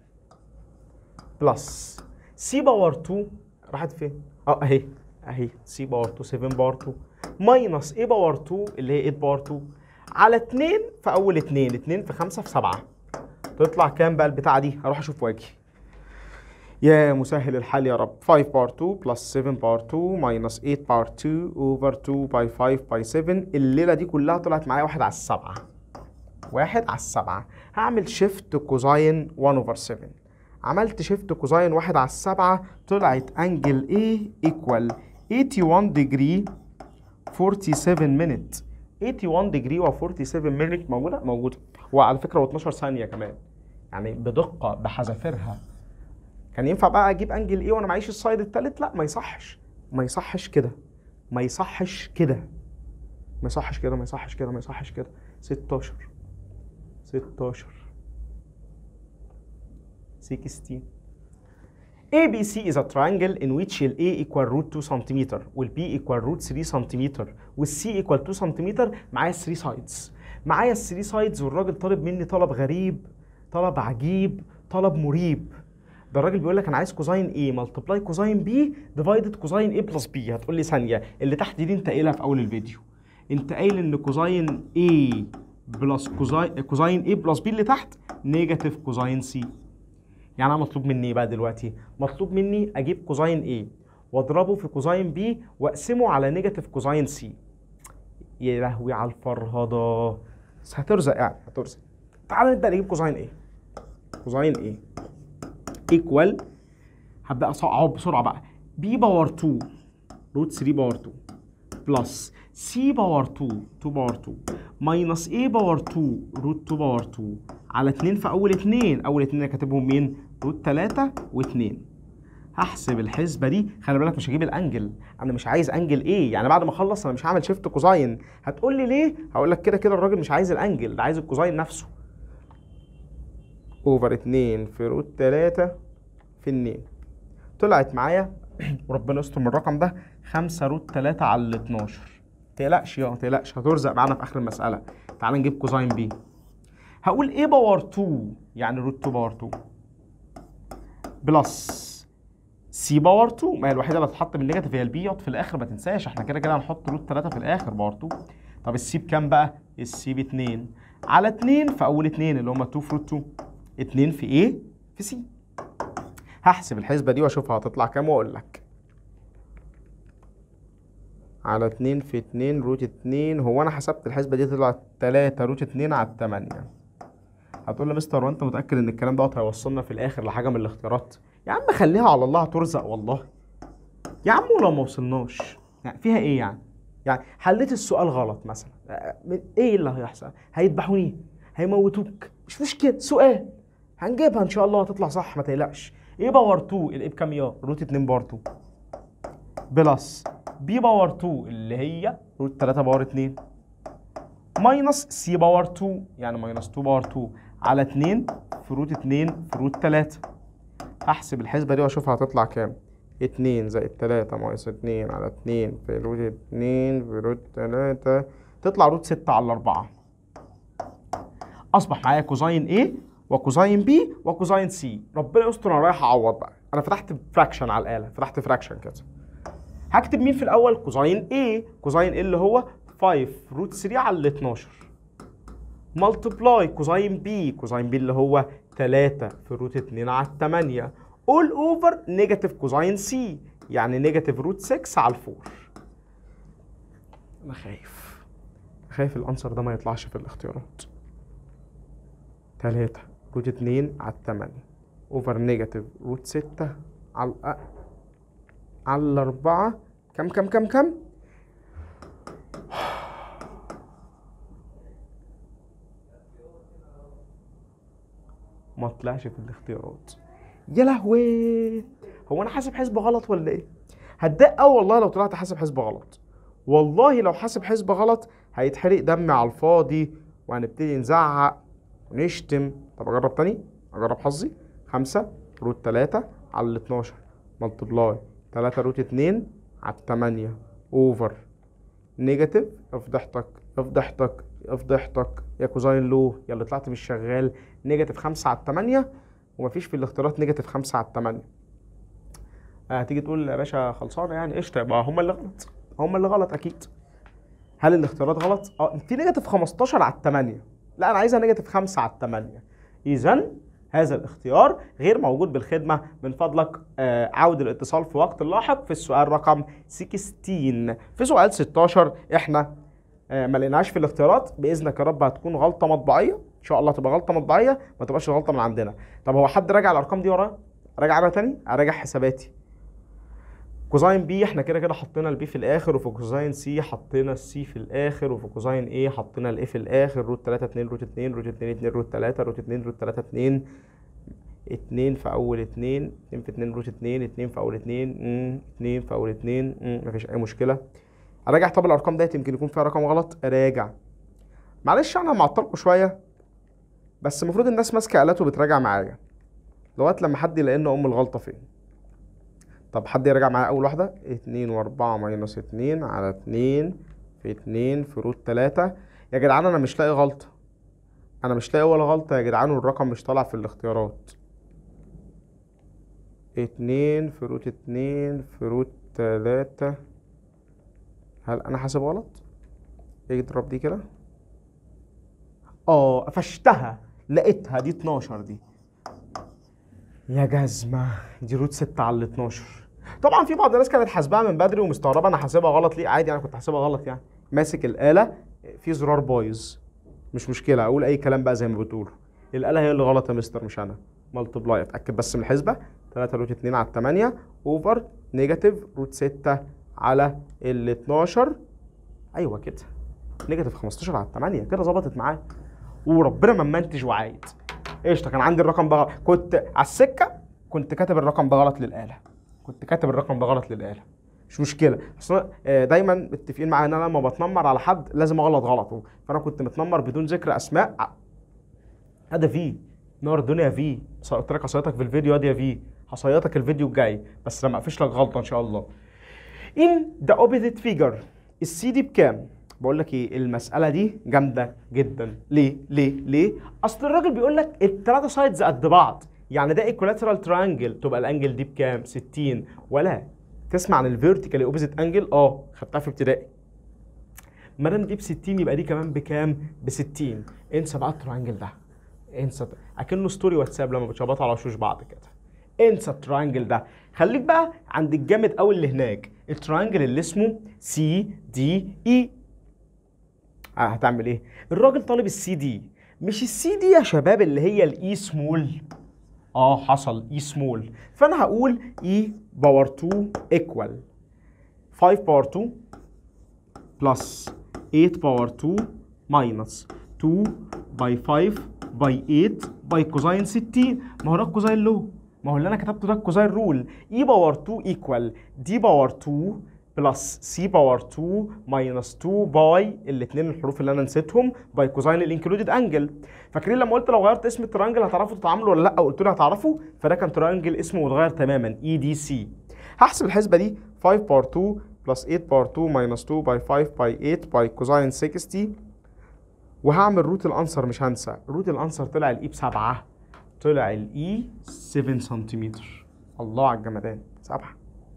Speaker 1: بلس سي باور 2 راحت فين؟ اه اهي اهي سي باور 2 7 باور 2 ماينس اي باور 2 اللي هي 8 باور 2 على 2 في اول 2 2 في 5 في 7 تطلع كام بقى البتاعه دي؟ هروح اشوف واجي يا مسهل الحال يا رب 5 باور 2 بلس 7 باور 2 ماينس 8 باور 2 اوفر 2 باي 5 باي 7 الليله دي كلها طلعت معايا واحد على السبعه واحد على السبعه هعمل شيفت كوزاين 1 اوفر 7 عملت شيفت كوزاين واحد على السبعة طلعت انجل A equal 81 degree 47 minute 81 degree و 47 minute موجودة؟ موجودة وعلى فكرة و12 ثانية كمان يعني بدقة بحذافيرها كان ينفع بقى اجيب انجل A وانا معيش السايد التالت؟ لا ما يصحش ما يصحش كده ما يصحش كده ما يصحش كده ما يصحش كده ما يصحش كده 16 16 16 ABC is a triangle in which ال A equal root 2 cm وال B equal root 3 cm وال C equal 2 cm معايا 3 sides معايا ال 3 sides والراجل طالب مني طلب غريب طلب عجيب طلب مريب ده الراجل بيقول لك انا عايز كوزاين A ملتبلاي كوزاين B ديفايدد كوزاين A بلس B هتقول لي ثانيه اللي تحت دي انت قايلها في اول الفيديو انت قايل ان كوزاين A بلس كوزاين كوزاين A بلس B اللي تحت نيجاتيف كوزاين C يعني انا مطلوب مني ايه بقى دلوقتي مطلوب مني اجيب كوزاين A واضربه في كوزاين B واقسمه على نيجاتيف كوزاين C يا لهوي على الفرهضه بس هترزق يعني هترزق تعال نبدا نجيب كوزاين A كوزاين A ايكوال هبدا اصعب بسرعه بقى B باور 2 روت 3 باور 2 بلس C باور 2 2 باور 2 ماينس A باور 2 روت 2 باور 2 على 2 في اول 2 اول 2 انا كاتبهم مين روت 3 و2 هحسب الحسبه دي خلي بالك مش هجيب الانجل انا مش عايز انجل ايه يعني بعد ما اخلص انا مش هعمل شيفت كوزاين هتقول لي ليه هقول لك كده كده الراجل مش عايز الانجل ده عايز الكوزاين نفسه اوفر 2 في روت 3 في 2 طلعت معايا وربنا يستر من الرقم ده 5 روت 3 على ال 12 تقلقش يا تقلقش هترزق معانا في اخر المساله تعال نجيب كوزاين بي هقول ايه باور 2 يعني روت 2 باور 2 بلس سي باور 2 ما هي الوحيده اللي هتتحط بالنيجاتيف هي البي في الاخر ما تنساش احنا كده كده هنحط روت 3 في الاخر باور 2 طب السي بكام بقى؟ السي ب 2 على 2 في اول 2 اللي هم 2 في روت 2 2 في ايه؟ في سي هحسب الحسبه دي واشوفها هتطلع كام واقول لك على 2 في 2 روت 2 هو انا حسبت الحسبه دي طلعت 3 روت 2 على 8 هتقول لي مستر وانت متاكد ان الكلام دوت هيوصلنا في الاخر لحاجه من الاختيارات يا عم خليها على الله هترزق والله يا عم ولو ما وصلناش يعني فيها ايه يعني يعني حليت السؤال غلط مثلا آه، ايه اللي هيحصل هيذبحوني هيموتوك مش مشكله سؤال هنجيبها ان شاء الله هتطلع صح ما تقلقش ايه باور 2 الايه بكام يا روت 2 باور 2 بلس بي باور 2 اللي هي روت 3 باور 2 ماينس سي باور 2 يعني ماينس 2 باور 2 على 2 في روت 2 في روت 3 هحسب الحسبه دي واشوفها هتطلع كام 2 زائد 3 ناقص 2 على 2 في روت 2 في روت 3 تطلع روت 6 على 4 اصبح معايا كوزاين A وكوزاين B وكوزاين C ربنا يستر انا رايح اعوض بقى انا فتحت فراكشن على الاله فتحت فراكشن كده هكتب مين في الاول كوزاين A كوزاين A اللي هو 5 روت 3 على 12 ملتبلاي كوزاين بي كوزاين بي اللي هو 3 في روت 2 على 8 اول اوفر نيجاتيف كوزاين سي يعني نيجاتيف روت 6 على 4 انا خايف خايف الانسر ده ما يطلعش في الاختيارات 3 روت 2 على 8 اوفر نيجاتيف روت 6 على الأ- على 4 كم كم كم كم ما طلعش في الاختيارات يا لهوي هو انا حاسب حسب غلط ولا ايه هتضايق قوي والله لو طلعت حاسب حسب غلط والله لو حاسب حسب غلط هيتحرق دمي على الفاضي وهنبتدي نزعق ونشتم طب اجرب تاني اجرب حظي خمسة روت تلاتة على ال 12 ملتبلاي تلاتة روت اتنين على التمانية اوفر نيجاتيف افضحتك افضحتك افضحتك يا كوزاين لو يا اللي طلعت مش شغال نيجاتيف خمسة على التمانية ومفيش في الاختيارات نيجاتيف خمسة على التمانية هتيجي تقول يا باشا خلصانة يعني قشطة يبقى هما اللي غلط هما اللي غلط أكيد هل الاختيارات غلط؟ اه في نيجاتيف 15 على التمانية لا أنا عايزها نيجاتيف خمسة على التمانية إذا هذا الاختيار غير موجود بالخدمة من فضلك آه، عود الاتصال في وقت لاحق في السؤال رقم 16 في سؤال 16 احنا آه، ما لقيناهاش في الاختيارات باذنك يا رب هتكون غلطه مطبعيه ان شاء الله تبقى غلطه مطبعيه ما تبقاش غلطه من عندنا طب هو حد راجع الارقام دي ورايا راجع انا تاني اراجع حساباتي كوزاين بي احنا كده كده حطينا البي في الاخر وفي كوزاين سي حطينا السي في الاخر وفي كوزاين ايه حطينا الاي في الاخر روت 3 2 روت 2 روت 2 2 روت 3 روت 2 روت 3 2 2 في اول 2 2 في 2 روت 2 2 في اول 2 2 في اول 2 مفيش اي مشكله اراجع طب الارقام ديت يمكن يكون فيها رقم غلط اراجع معلش انا معطلكم شويه بس المفروض الناس ماسكه الات وبتراجع معايا لغايه لما حد يلاقي ان ام الغلطه فين طب حد يراجع معايا اول واحده 2 و4 ماينس 2 على 2 في 2 في روت 3 يا جدعان انا مش لاقي غلطه انا مش لاقي ولا غلطه يا جدعان والرقم مش طالع في الاختيارات 2 في روت 2 في روت 3 هل انا حاسب غلط اضرب دي كده اه قفشتها لقيتها دي 12 دي يا جزمة دي روت 6 على ال 12 طبعا في بعض الناس كانت حاسباها من بدري ومستغربه انا حاسبها غلط ليه عادي انا كنت حاسبها غلط يعني ماسك الاله في زرار بايظ مش مشكله اقول اي كلام بقى زي ما بتقولوا الاله هي اللي غلط يا مستر مش انا ملتبلاي اتاكد بس من الحسبه 3 روت 2 على 8 اوفر نيجاتيف روت 6 على ال 12 ايوه كده نيجاتيف 15 على 8 كده ظبطت معايا وربنا ما منتج وعايد قشطه كان عندي الرقم ده غلط كنت على السكه كنت كاتب الرقم ده غلط للاله كنت كاتب الرقم ده غلط للاله مش مشكله اصل آه، دايما متفقين معايا ان انا لما بتنمر على حد لازم اغلط غلطه فانا كنت متنمر بدون ذكر اسماء ع- هذا في نور الدنيا في بس قلت لك هصيطك في الفيديو ادي يا في هصيطك الفيديو الجاي بس لما اقفش لك غلطه ان شاء الله in the opposite figure السي دي بكام بقول لك ايه المساله دي جامده جدا ليه ليه ليه اصل الراجل بيقول لك الثلاثه سايدز قد بعض يعني ده ايكولاترال ترانجل تبقى الانجل دي بكام 60 ولا تسمع عن الفيرتيكال اوبوزيت انجل اه خدتها في ابتدائي ما دام دي ب 60 يبقى دي كمان بكام ب 60 انسى بقى الترانجل ده انسى اكنه ستوري واتساب لما بتشبطوا على وشوش بعض كده انسى الترانجل ده خليك بقى عند الجامد قوي اللي هناك الترانجل اللي اسمه سي دي اي آه هتعمل ايه الراجل طالب السي دي مش السي دي يا شباب اللي هي الاي سمول اه حصل اي سمول فانا هقول اي باور 2 ايكوال 5 باور 2 بلس 8 باور 2 ماينس 2 باي 5 باي 8 باي كوزاين 60 ما هو ده الكوزاين لو ما هو اللي انا كتبته ده الكوزاين رول اي باور 2 ايكوال دي باور 2 بلس سي باور 2 ماينس 2 باي الاثنين الحروف اللي انا نسيتهم باي كوزاين الانكلودد انجل فاكرين لما قلت لو غيرت اسم الترانجل هتعرفوا تتعاملوا ولا لا قلت لي هتعرفوا فده كان ترانجل اسمه متغير تماما اي دي سي هحسب الحسبه دي 5 باور 2 بلس 8 باور 2 ماينس 2 باي 5 باي 8 باي كوزاين 60 وهعمل روت الانسر مش هنسى روت الانسر طلع الاي بسبعة طلع الاي 7 سنتيمتر الله على الجمدان سبعة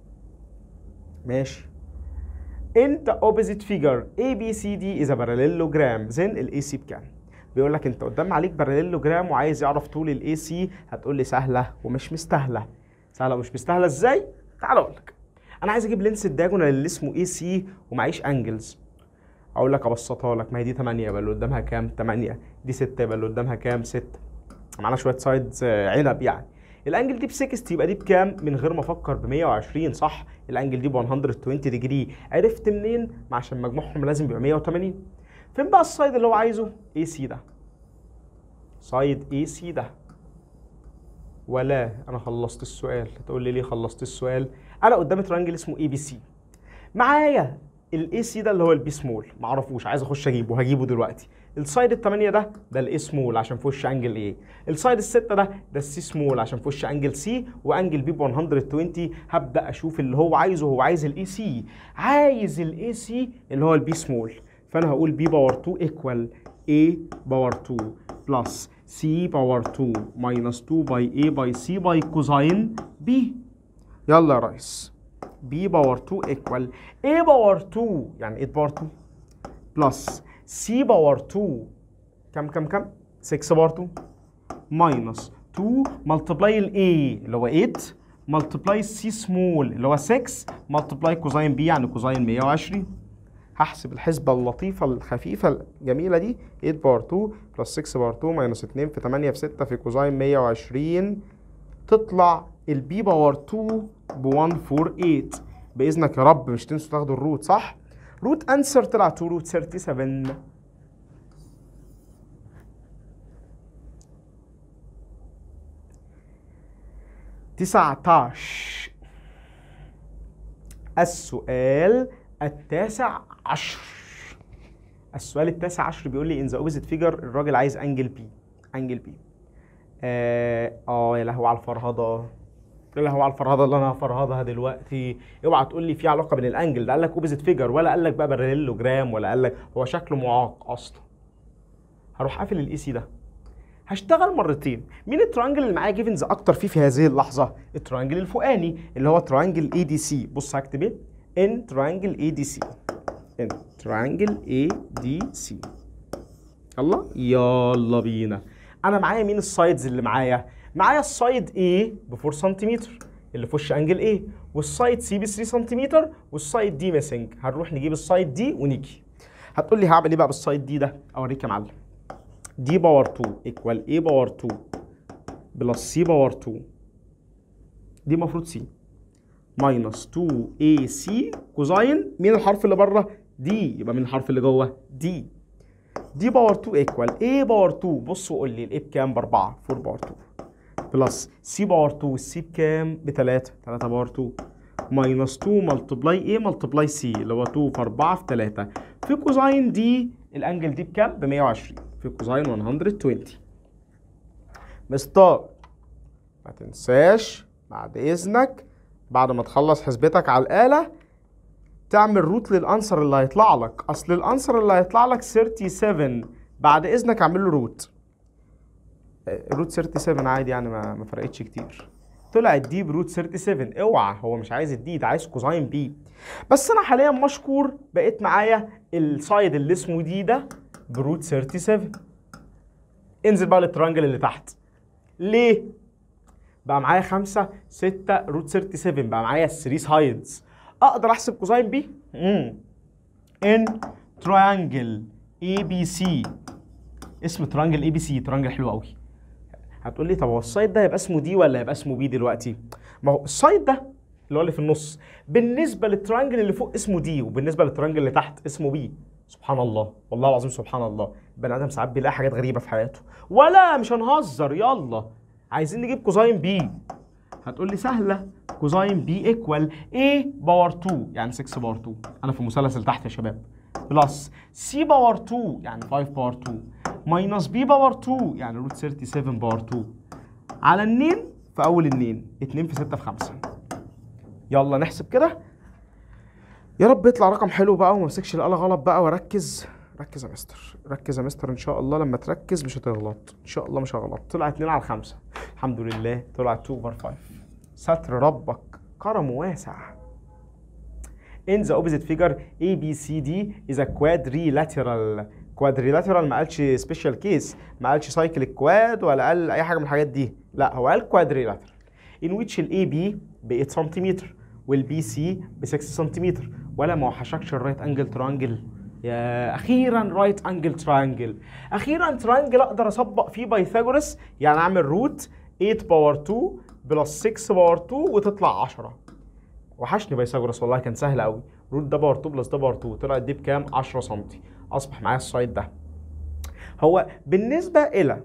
Speaker 1: ماشي انت opposite figure A B C D is a parallelogram then ال AC بكام؟ بيقول لك انت قدام عليك باراليلوجرام وعايز يعرف طول ال AC هتقول لي سهله ومش مستاهله سهله ومش مستاهله ازاي؟ تعال اقول لك انا عايز اجيب لينس الدايجونال اللي اسمه AC ومعيش انجلز اقول لك ابسطها لك ما هي دي 8 يبقى اللي قدامها كام 8 دي 6 يبقى اللي قدامها كام 6 معانا شويه سايدز عنب يعني الانجل دي ب 60 يبقى دي بكام من غير ما افكر ب 120 صح الانجل دي ب 120 ديجري عرفت منين ما عشان مجموعهم لازم يبقى 180 فين بقى السايد اللي هو عايزه اي سي ده سايد اي سي ده ولا انا خلصت السؤال هتقول لي ليه خلصت السؤال انا قدامي ترانجل اسمه اي بي سي معايا الاي سي ده اللي هو البي سمول معرفوش عايز اخش اجيبه هجيبه دلوقتي السايد الثمانية ده ده الاي سمول عشان في وش انجل ايه السايد الستة ده ده السي سمول عشان في وش انجل سي وانجل بي ب 120 هبدا اشوف اللي هو عايزه هو عايز الاي سي عايز الاي سي اللي هو البي سمول فانا هقول بي باور 2 ايكوال اي باور 2 بلس سي باور 2 ماينس 2 باي اي باي سي باي كوزاين بي يلا يا ريس بي باور 2 ايكوال اي باور 2 يعني 8 باور 2 بلس سي باور 2 كم كم كم 6 باور 2 ماينس 2 ملتبلاي الاي اللي هو 8 ملتبلاي السي سمول اللي هو 6 ملتبلاي كوزاين بي يعني كوزاين 120 هحسب الحسبة اللطيفة الخفيفة الجميلة دي 8 باور 2 بلس 6 باور 2 ماينس 2 في 8 في 6 في كوزاين 120 تطلع البي باور 2 ب 148 بإذنك يا رب مش تنسوا تاخدوا الروت صح؟ روت انسر طلع 2 روت 37 19 السؤال التاسع عشر السؤال التاسع عشر بيقول لي ان ذا اوبوزيت فيجر الراجل عايز انجل بي انجل بي اه آه، يا لهوي على الفرهده يا لهوي على الفرهده اللي انا هفرهدها دلوقتي اوعى تقول لي في علاقه بين الانجل ده قال لك اوبوزيت فيجر ولا قال لك بقى باراليلوجرام ولا قال لك هو شكله معاق اصلا هروح قافل الاي سي ده هشتغل مرتين مين الترانجل اللي معايا جيفنز اكتر فيه في هذه اللحظه الترانجل الفوقاني اللي هو ترانجل اي دي سي بص هكتب ايه ان ترانجل اي دي سي ان ترانجل اي دي سي يلا يلا بينا انا معايا مين السايدز اللي معايا معايا السايد A ب 4 سنتيمتر اللي في وش انجل A والسايد C ب 3 سنتيمتر والسايد دي ميسنج هنروح نجيب السايد دي ونيجي هتقول لي هعمل ايه بقى بالسايد دي ده اوريك يا معلم دي باور 2 ايكوال A باور 2 بلس C باور 2 دي المفروض C ماينس 2 اي سي كوزاين مين الحرف اللي بره دي يبقى مين الحرف اللي جوه دي دي باور 2 ايكوال اي باور 2 بص وقول لي الاي بكام ب 4 4 باور 2 بلس سي باور 2 السي بكام ب 3 3 باور 2 ماينس 2 ملتبلاي ايه ملتبلاي سي اللي هو 2 في 4 في 3 في كوزاين دي الانجل دي بكام ب 120 في كوزاين 120 مستار ما تنساش بعد اذنك بعد ما تخلص حسبتك على الآلة تعمل روت للأنسر اللي هيطلع لك أصل الأنسر اللي هيطلع لك 37 بعد إذنك اعمل له روت روت 37 عادي يعني ما, ما فرقتش كتير طلع الدي بروت 37 اوعى هو مش عايز الدي ده عايز كوزاين بي بس انا حاليا مشكور بقيت معايا السايد اللي اسمه دي ده بروت 37 انزل بقى للترانجل اللي تحت ليه بقى معايا 5 6 روت 37 بقى معايا 3 سايدز اقدر احسب كوزاين بي امم ان تريانجل اي بي سي اسم تريانجل اي بي سي تريانجل حلو قوي هتقول لي طب هو السايد ده هيبقى اسمه دي ولا هيبقى اسمه بي دلوقتي ما هو السايد ده اللي هو اللي في النص بالنسبه للتريانجل اللي فوق اسمه دي وبالنسبه للتريانجل اللي تحت اسمه بي سبحان الله والله العظيم سبحان الله البني ادم ساعات بيلاقي حاجات غريبه في حياته ولا مش هنهزر يلا عايزين نجيب كوزاين بي هتقول لي سهله كوزاين بي ايكوال A باور 2 يعني 6 باور 2 انا في المثلث اللي تحت يا شباب بلس سي باور 2 يعني 5 باور 2 ماينس بي باور 2 يعني روت 37 باور 2 على النين في اول النين 2 في 6 في 5 يلا نحسب كده يا رب يطلع رقم حلو بقى وما امسكش الآلة غلط بقى واركز ركز يا مستر ركز يا مستر ان شاء الله لما تركز مش هتغلط ان شاء الله مش هغلط طلع 2 على 5 الحمد لله طلع 2 اوفر 5 ستر ربك كرم واسع in the opposite figure ABCD is a quadrilateral quadrilateral ما قالش special case ما قالش cyclic quad ولا قال اي حاجه من الحاجات دي لا هو قال quadrilateral in which ال AB ب 8 سنتيمتر والبي سي ب 6 سنتيمتر ولا ما وحشكش الرايت انجل ترانجل يا اخيرا رايت انجل ترانجل اخيرا ترانجل اقدر اطبق فيه بايثاغورس يعني اعمل روت 8 باور 2 بلس 6 باور 2 وتطلع 10 وحشني بايثاغورس والله كان سهل قوي روت ده باور 2 بلس ده باور 2 طلعت دي بكام 10 سم اصبح معايا السايد ده هو بالنسبه الى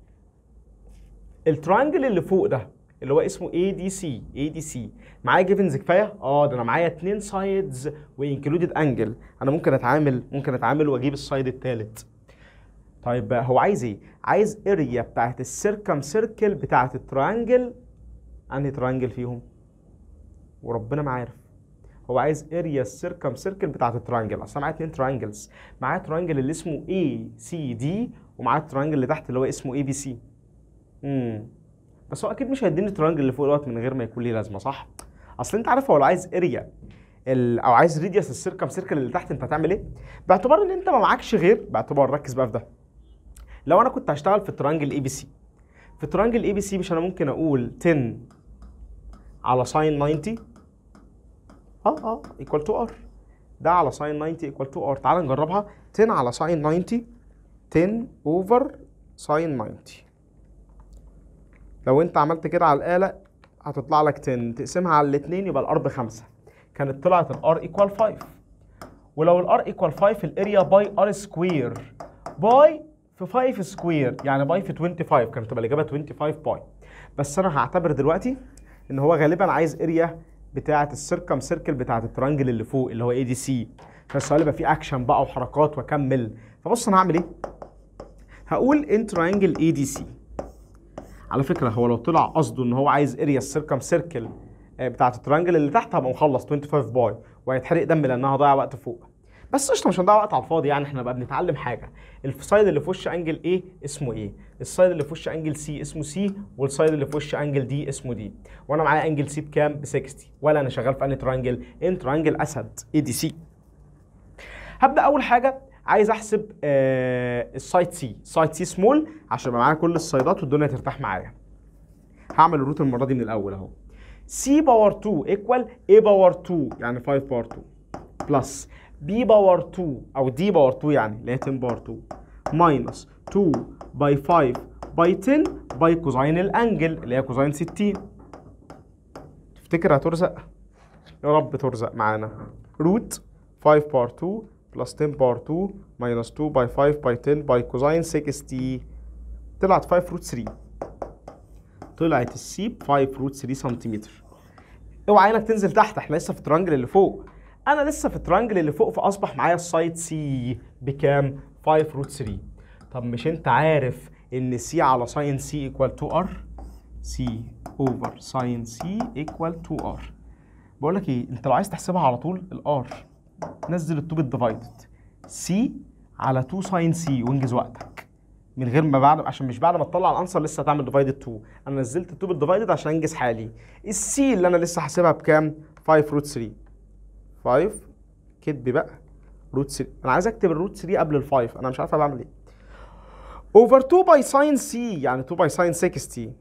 Speaker 1: الترانجل اللي فوق ده اللي هو اسمه اي دي سي اي دي سي معايا جيفنز كفايه اه ده انا معايا اتنين سايدز وانكلودد انجل انا ممكن اتعامل ممكن اتعامل واجيب السايد التالت طيب هو عايز ايه عايز اريا بتاعت السيركم سيركل بتاعت الترانجل انهي ترانجل فيهم وربنا ما عارف هو عايز اريا السيركم سيركل بتاعت الترانجل اصلا معايا اتنين ترانجلز معايا ترانجل اللي اسمه اي سي دي ومعايا الترانجل اللي تحت اللي هو اسمه اي بي سي امم بس هو اكيد مش هيديني الترانجل اللي فوق دوت من غير ما يكون ليه لازمه صح اصل انت عارف هو لو عايز اريا ال- او عايز ريديوس السيركم سيركل اللي تحت انت هتعمل ايه باعتبار ان انت ما معكش غير باعتبار ركز بقى في ده لو انا كنت هشتغل في الترانجل اي بي سي في الترانجل اي بي سي مش انا ممكن اقول 10 على ساين 90 اه اه ايكوال تو ار ده على ساين 90 ايكوال تو ار تعال نجربها 10 على ساين 90 10 اوفر ساين 90 لو انت عملت كده على الآلة هتطلع لك 10 تقسمها على الاثنين يبقى الار بخمسة كانت طلعت الار ايكوال 5 ولو الار ايكوال 5 الاريا باي ار سكوير باي في 5 سكوير يعني باي في 25 كانت تبقى الاجابه 25 باي بس انا هعتبر دلوقتي ان هو غالبا عايز اريا بتاعه السيركم سيركل بتاعه الترانجل اللي فوق اللي هو اي دي سي فالسؤال يبقى فيه اكشن بقى وحركات واكمل فبص انا هعمل ايه هقول ان ترانجل اي دي سي على فكره هو لو طلع قصده ان هو عايز اريا السيركم سيركل بتاعه الترانجل اللي تحت هبقى مخلص 25 باي وهيتحرق دم لانها هضيع وقت فوق بس قشطه مش هنضيع وقت على الفاضي يعني احنا بقى بنتعلم حاجه السايد اللي في وش انجل ايه اسمه ايه السايد اللي في وش انجل سي اسمه سي والسايد اللي في وش انجل دي اسمه دي وانا معايا انجل سي بكام ب 60 ولا انا شغال في انهي ترانجل ان ترانجل اسد اي دي سي هبدا اول حاجه عايز احسب آه السايد سي سايد سي سمول عشان يبقى معايا كل السايدات والدنيا ترتاح معايا هعمل الروت المره دي من الاول اهو سي باور 2 ايكوال اي باور 2 يعني 5 باور 2 بلس بي باور 2 او دي باور 2 يعني اللي هي 10 باور 2 ماينس 2 باي 5 باي 10 باي كوزاين الانجل اللي هي كوزاين 60 تفتكر هترزق يا رب ترزق معانا روت 5 باور 2 بلس 10 باور 2 ماينس 2 باي 5 باي 10 باي كوزاين 60 طلعت 5 روت 3 طلعت السي ب 5 روت 3 سنتيمتر اوعى عينك تنزل تحت احنا لسه في الترانجل اللي فوق انا لسه في الترانجل اللي فوق فاصبح معايا السايد سي بكام 5 روت 3 طب مش انت عارف ان سي على ساين سي ايكوال 2 ار سي اوفر ساين سي ايكوال 2 ار بقول لك ايه انت لو عايز تحسبها على طول الار نزل التو بالديفايدد سي على 2 ساين سي وانجز وقتك من غير ما بعد عشان مش بعد ما تطلع الانسر لسه هتعمل ديفايدد 2 انا نزلت التو بالديفايدد عشان انجز حالي السي اللي انا لسه حاسبها بكام 5 روت 3 5 كدب بقى روت 3 انا عايز اكتب الروت 3 قبل ال 5 انا مش عارف بعمل ايه اوفر 2 باي ساين سي يعني 2 باي ساين 60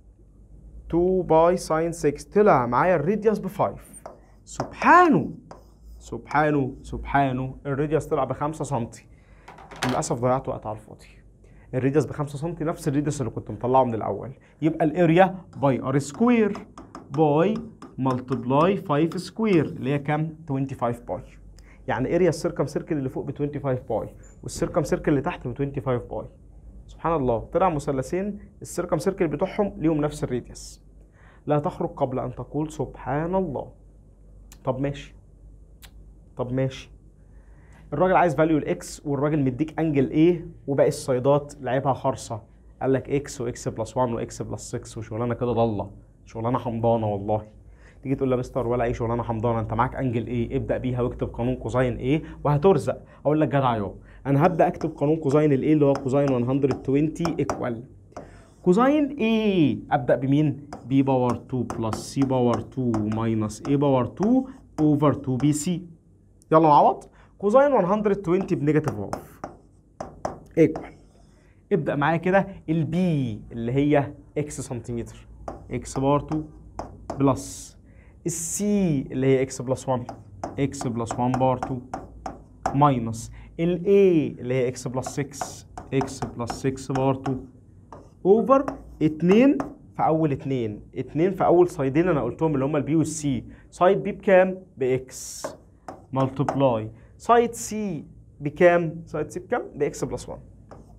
Speaker 1: 2 باي ساين 6 طلع معايا الراديوس ب 5 سبحانه سبحانه سبحانه الراديوس طلع ب 5 سم للاسف ضيعت وقت على الفاضي الراديوس ب 5 سم نفس الراديوس اللي كنت مطلعه من الاول يبقى الاريا باي ار سكوير باي ملتبلاي 5 سكوير اللي هي كام 25 باي يعني اريا السيركم سيركل اللي فوق ب 25 باي والسيركم سيركل اللي تحت ب 25 باي سبحان الله طلع مثلثين السيركم سيركل بتوعهم ليهم نفس الراديوس لا تخرج قبل ان تقول سبحان الله طب ماشي طب ماشي الراجل عايز فاليو الاكس والراجل مديك انجل ايه وباقي الصيدات لعبها خرصه قال لك اكس واكس بلس 1 واكس بلس 6 وشغلانه كده ضله شغلانه حمضانه والله تيجي تقول له يا مستر ولا اي شغلانه حمضانه انت معاك انجل ايه ابدا بيها واكتب قانون كوزاين ايه وهترزق اقول لك جدع يابا انا هبدا اكتب قانون كوزاين الايه اللي هو كوزاين 120 ايكوال كوزاين ايه ابدا بمين بي باور 2 بلس سي باور 2 ماينس اي باور 2 اوفر 2 بي سي يلا نعوض كوزاين 120 بنيجاتيف هاف ايكوال ابدا معايا كده البي اللي هي اكس سنتيمتر اكس باور 2 بلس السي اللي هي اكس بلس 1 اكس بلس 1 باور 2 ماينس الاي اللي هي اكس بلس 6 اكس بلس 6 باور 2 اوفر 2 في اول 2 2 في اول سايدين انا قلتهم اللي هم البي والسي سايد بي بكام باكس ملتبلاي سايد سي بكام سايد سي بكام باكس بلس 1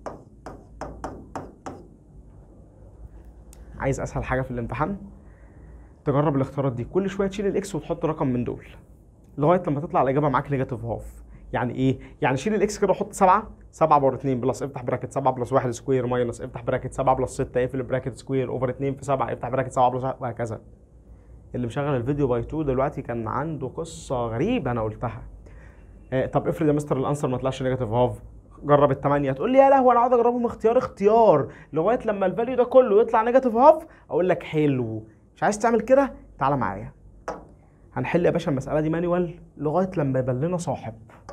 Speaker 1: عايز اسهل حاجه في الامتحان تجرب الاختيارات دي كل شويه تشيل الاكس وتحط رقم من دول لغايه لما تطلع الاجابه معاك نيجاتيف هاف يعني ايه يعني شيل الاكس كده وحط 7 7 باور 2 بلس افتح براكت 7 بلس 1 سكوير ماينس افتح براكت 7 بلس 6 اقفل براكت سكوير اوفر 2 في 7 افتح براكت 7 بلس 1 وهكذا اللي مشغل الفيديو باي 2 دلوقتي كان عنده قصه غريبه انا قلتها آه طب افرض يا مستر الانسر ما طلعش نيجاتيف هاف جرب الثمانيه تقول لي يا لهوي انا اقعد اجربهم اختيار اختيار لغايه لما الفاليو ده كله يطلع نيجاتيف هاف اقول لك حلو مش عايز تعمل كده تعالى معايا هنحل يا باشا المساله دي مانيوال لغايه لما يبان لنا صاحب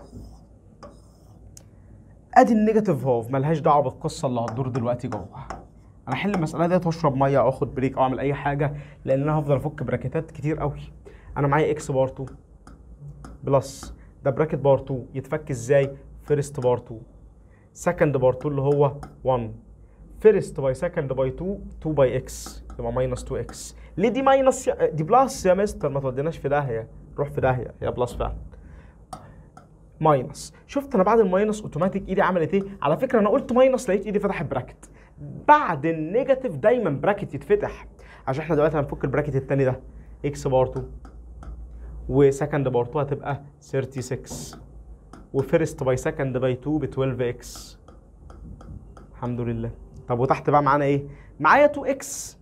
Speaker 1: ادي النيجاتيف هاف ملهاش دعوه بالقصه اللي هتدور دلوقتي جوه انا احل المساله ديت واشرب ميه او اخد بريك او اعمل اي حاجه لان انا هفضل افك براكتات كتير قوي انا معايا اكس بار 2 بلس ده براكت بار 2 يتفك ازاي فيرست بار 2 سكند بار 2 اللي هو 1 فيرست باي سكند باي 2 2 باي اكس يبقى ماينس 2 اكس ليه دي ماينس يا... دي بلس يا مستر ما توديناش في داهيه روح في داهيه هي بلس فعلا ماينس شفت انا بعد الماينس اوتوماتيك ايدي عملت ايه على فكره انا قلت ماينس لقيت ايدي فتحت براكت بعد النيجاتيف دايما براكت يتفتح عشان احنا دلوقتي هنفك البراكت التاني ده اكس بار 2 وسكند بار 2 هتبقى 36 وفيرست باي سكند باي 2 ب 12 اكس الحمد لله طب وتحت بقى معانا ايه معايا 2 اكس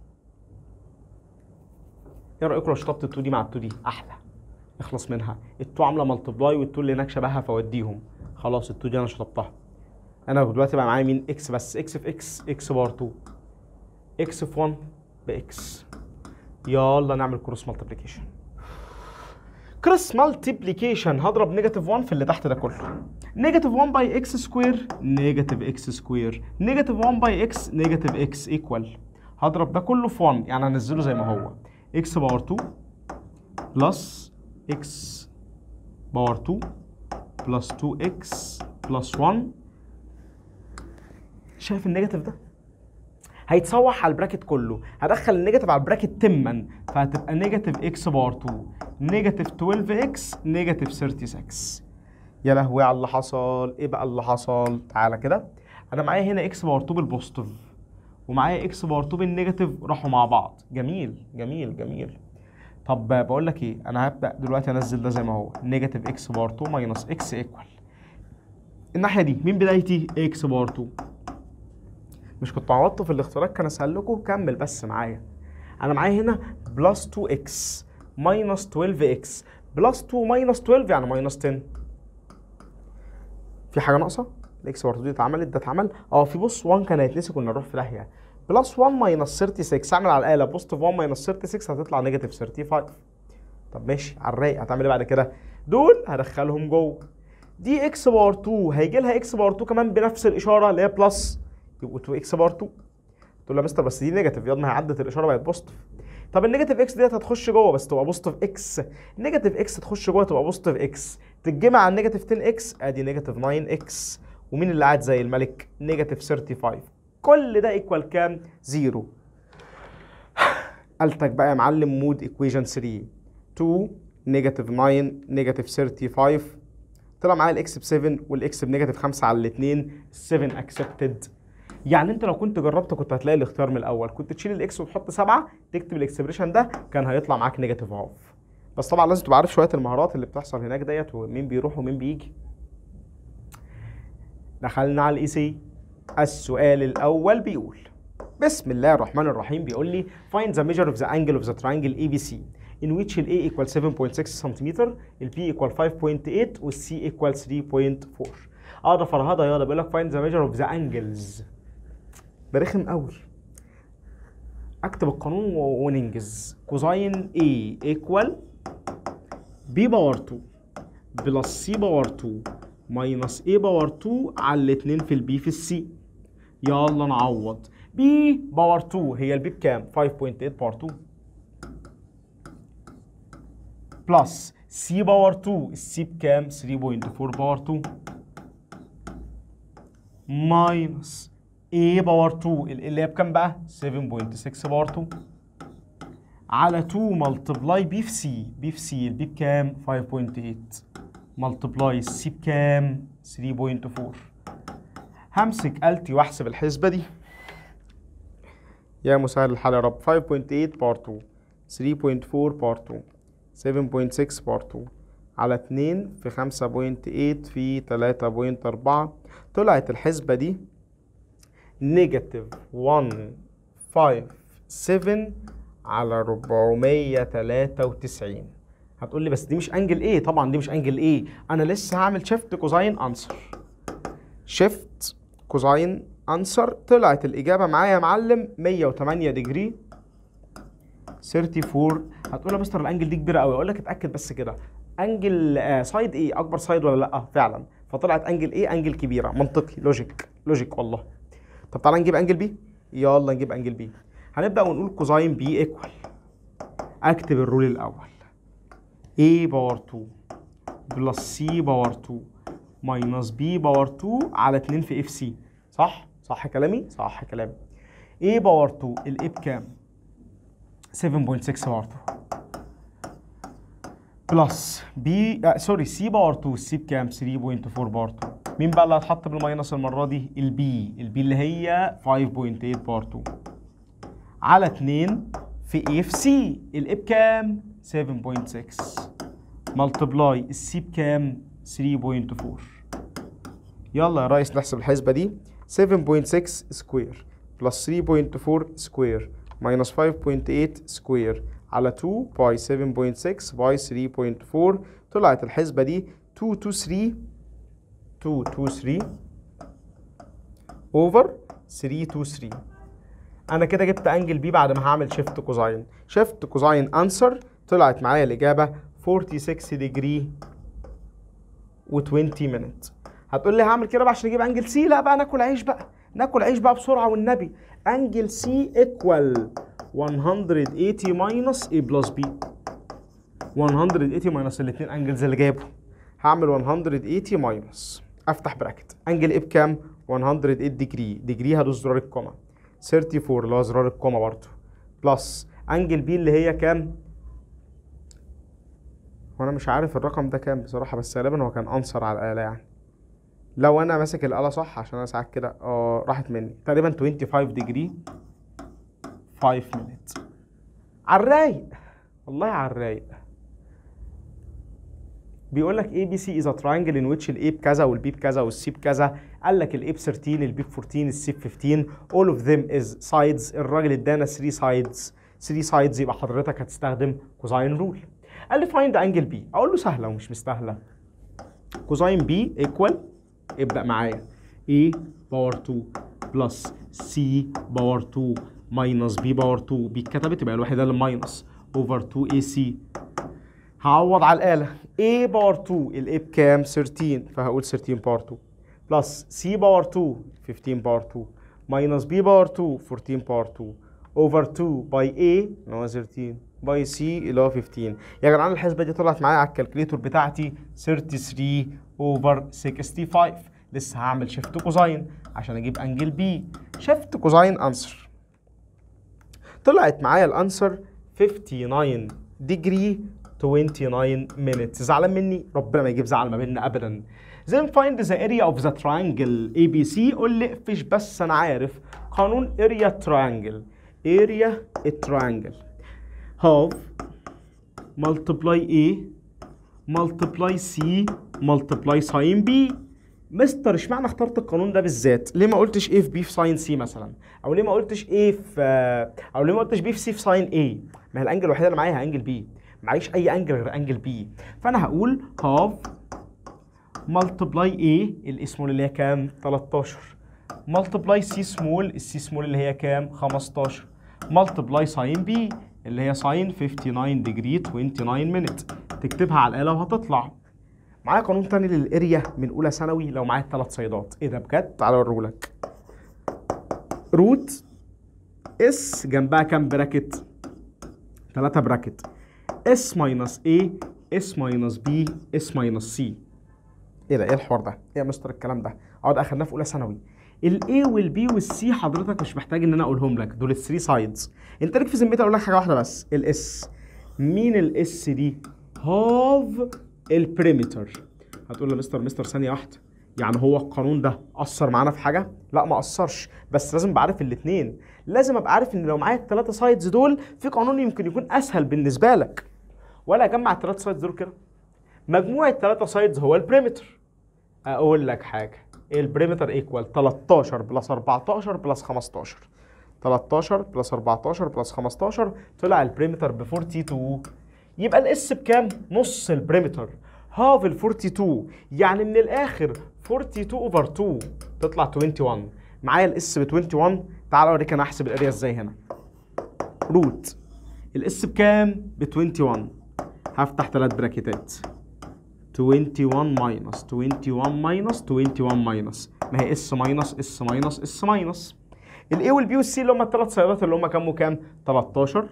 Speaker 1: ايه رايكم لو شطبت ال 2 دي مع ال 2 دي احلى اخلص منها ال2 عامله ملتبلاي وال2 اللي هناك شبهها فوديهم خلاص ال2 دي انا شطبتها انا دلوقتي بقى معايا مين اكس بس اكس في اكس اكس بار 2 اكس في 1 باكس يلا نعمل كروس مالتيبليكيشن كروس مالتيبليكيشن هضرب نيجاتيف 1 في اللي تحت ده كله نيجاتيف 1 باي اكس سكوير نيجاتيف اكس سكوير نيجاتيف 1 باي اكس نيجاتيف اكس ايكوال هضرب ده كله في 1 يعني هنزله زي ما هو اكس باور 2 بلس اكس باور 2 بلس 2 اكس بلس 1 شايف النيجاتيف ده هيتصوح على البراكت كله هدخل النيجاتيف على البراكت تما فهتبقى نيجاتيف اكس باور 2 نيجاتيف 12 اكس نيجاتيف 36 يا لهوي على اللي حصل ايه بقى اللي حصل تعالى كده انا معايا هنا اكس باور 2 بالبوزيتيف ومعايا اكس باور 2 بالنيجاتيف راحوا مع بعض جميل جميل جميل طب بقول لك ايه انا هبدا دلوقتي انزل ده زي ما هو نيجاتيف اكس باور 2 ماينس اكس ايكوال الناحيه دي مين بدايتي اكس باور 2 مش كنت عوضته في الاختيارات كان اسهل لكم كمل بس معايا انا معايا هنا بلس 2 اكس ماينس 12 اكس بلس 2 ماينس 12 يعني ماينس 10 في حاجه ناقصه الاكس باور 2 دي اتعملت ده اتعمل اه في بص 1 كان هيتنسي كنا نروح في داهيه بلس 1 ماينس 36 اعمل على الاله بوزيتيف 1 ماينس 36 هتطلع نيجاتيف 35 طب ماشي على الرايق هتعمل ايه بعد كده دول هدخلهم جوه دي اكس باور 2 هيجي لها اكس باور 2 كمان بنفس الاشاره اللي هي بلس يبقوا 2 اكس باور 2 تقول له يا مستر بس دي نيجاتيف ياض ما هي عدت الاشاره بقت بوزيتيف طب النيجاتيف اكس ديت هتخش جوه بس تبقى بوزيتيف اكس النيجاتيف اكس تخش جوه تبقى بوزيتيف اكس تتجمع على النيجاتيف 10 اكس ادي نيجاتيف 9 اكس ومين اللي قاعد زي الملك نيجاتيف 35 كل ده ايكوال كام زيرو قالتك بقى يا معلم مود ايكويشن 3 2 نيجاتيف 9 نيجاتيف 35 طلع معايا الاكس ب 7 والاكس بنيجاتيف 5 على الاثنين 7 اكسبتد يعني انت لو كنت جربت كنت هتلاقي الاختيار من الاول كنت تشيل الاكس وتحط سبعة تكتب الاكسبريشن ده كان هيطلع معاك نيجاتيف هاف بس طبعا لازم تبقى عارف شويه المهارات اللي بتحصل هناك ديت ومين بيروح ومين بيجي دخلنا على الاي سي السؤال الاول بيقول بسم الله الرحمن الرحيم بيقول لي find the measure of the angle of the triangle ABC in which ال A equal 7.6 سنتيمتر ال B equal 5.8 وال C equal 3.4 اقدر فرهضه يلا بيقول لك find the measure of the angles ده رخم قوي اكتب القانون و- وننجز كوزاين A equal B باور 2 بلس C باور 2 ماينس A باور 2 على الاتنين في البي في السي يلا نعوض B باور 2 هي البي بكام؟ 5.8 باور 2 بلس C باور 2 السي بكام؟ 3.4 باور 2 ماينس A باور 2 ال- اللي هي بكام بقى؟ 7.6 باور 2 على 2 ملتبلاي بي في سي بي في سي البي بكام 5.8 ملتبلاي السي بكام 3.4 همسك آلتي واحسب الحسبة دي يا مسهل الحال يا رب 5.8 بار 2 3.4 بار 2 7.6 بار 2 على 2 في 5.8 في 3.4 طلعت الحسبة دي نيجاتيف 157 على 493 هتقول لي بس دي مش انجل ايه طبعا دي مش انجل ايه انا لسه هعمل شيفت كوزاين انسر شيفت كوزاين انسر طلعت الاجابه معايا يا معلم 108 ديجري 34 هتقول يا مستر الانجل دي كبيره قوي اقول لك اتاكد بس كده انجل آه سايد ايه اكبر سايد ولا لا فعلا فطلعت انجل ايه انجل كبيره منطقي لوجيك لوجيك والله طب تعالى نجيب انجل بي يلا نجيب انجل بي هنبدا ونقول كوزاين بي ايكوال اكتب الرول الاول A باور 2 بلس C باور 2 ماينس B باور 2 على 2 في اف سي صح صح كلامي صح كلامي A باور 2 ال A بكام 7.6 باور 2 بلس B آه سوري C باور 2 C بكام 3.4 باور 2 مين بقى اللي هتحط بالماينس المره دي البي البي اللي هي 5.8 باور 2 على 2 في اي في سي الاي بكام 7.6 ملتبلاي السي بكام 3.4 يلا يا ريس نحسب الحسبه دي 7.6 سكوير بلس 3.4 سكوير ماينس 5.8 سكوير على 2 باي 7.6 باي 3.4 طلعت الحسبه دي 2 2 3 2 2 3 اوفر 3 2 3 انا كده جبت انجل بي بعد ما هعمل شيفت كوزاين شيفت كوزاين انسر طلعت معايا الاجابه 46 ديجري و20 مينت هتقول لي هعمل كده بقى عشان اجيب انجل سي لا بقى ناكل عيش بقى ناكل عيش بقى بسرعه والنبي انجل سي ايكوال 180 ماينس اي بلس بي 180 ماينس الاثنين انجلز اللي جايبهم هعمل 180 ماينس افتح براكت انجل ايه بكام 108 ديجري ديجري هدوس زرار الكوما 34 اللي هو زرار الكوما برضه بلس انجل بي اللي هي كام وانا مش عارف الرقم ده كام بصراحه بس غالبا هو كان انصر على الاله يعني لو انا ماسك الاله صح عشان انا ساعات كده اه راحت مني تقريبا 25 ديجري 5 minutes على الرايق والله على الرايق بيقول لك اي بي سي از تراينجل ان ويتش الاي بكذا والبي بكذا والسي بكذا قال لك الاي ب 13 البي ب 14 السي ب 15 all of them is sides الراجل ادانا 3 sides 3 sides يبقى حضرتك هتستخدم كوزاين رول قال لي فايند انجل بي اقول له سهله ومش مستاهله كوزاين بي ايكوال ابدا معايا a باور 2 بلس c باور 2 ماينس b باور 2 بي اتكتبت يبقى الوحيده اللي ماينس اوفر 2 ac هعوض على الآلة A باور 2 ال A بكام 13 فهقول 13 باور 2 بلس C باور 2 15 باور 2 ماينس B باور 2 14 باور 2 اوفر 2 باي A اللي هو 13 باي C اللي هو 15 يا جدعان الحسبة دي طلعت معايا على الكالكوليتور بتاعتي 33 اوفر 65 لسه هعمل شيفت كوزاين عشان اجيب انجل بي شيفت كوزاين انسر طلعت معايا الانسر 59 ديجري 29 minutes زعلان مني ربنا ما يجيب زعل ما بيننا ابدا then find the area of the triangle ABC قول لي اقفش بس انا عارف قانون area triangle area triangle half multiply A multiply C multiply sin B مستر اشمعنى اخترت القانون ده بالذات؟ ليه ما قلتش A في B في ساين سي مثلا؟ او ليه ما قلتش A في او ليه ما قلتش B في C في ساين A؟ ما هي الانجل الوحيده اللي معايا هي انجل بي معيش اي انجل غير انجل بي فانا هقول هاف ملتبلاي A الاسمول اللي هي كام؟ 13 ملتبلاي سي سمول السي سمول اللي هي كام؟ 15 ملتبلاي ساين بي اللي هي ساين 59 ديجري 29 مينت تكتبها على الآلة وهتطلع معايا قانون تاني للاريا من اولى ثانوي لو معايا الثلاث صيدات ايه ده بجد تعالى اوريهولك روت اس جنبها كام براكت 3 براكت اس ماينس اي اس ماينس بي اس ماينس سي ايه ده ايه الحوار ده ايه يا مستر الكلام ده اقعد اخدناه في اولى ثانوي الاي والبي والسي حضرتك مش محتاج ان انا اقولهم لك دول الثري سايدز انت ليك في ذمتي اقول لك حاجه واحده بس الاس مين الاس دي هاف البريمتر هتقول له مستر مستر ثانيه واحده يعني هو القانون ده اثر معانا في حاجه لا ما اثرش بس لازم ابقى عارف الاثنين لازم ابقى عارف ان لو معايا الثلاثه سايدز دول في قانون يمكن يكون اسهل بالنسبه لك ولا اجمع الثلاثه سايدز دول كده مجموع الثلاثه سايدز هو البريمتر اقول لك حاجه البريمتر ايكوال 13 بلس 14 بلس 15 13 بلس 14 بلس 15 طلع البريمتر ب 42 يبقى الاس بكام؟ نص البريمتر هاف ال 42 يعني من الاخر 42 اوفر 2 تطلع 21 معايا الاس ب 21 تعال اوريك انا احسب الاريا ازاي هنا روت الاس بكام؟ ب 21 هفتح ثلاث براكيتات 21 ماينس 21 ماينس 21 ماينس ما هي اس ماينس اس ماينس اس ماينس الاي والبي والسي اللي هم الثلاث صيادات اللي هم كام وكام 13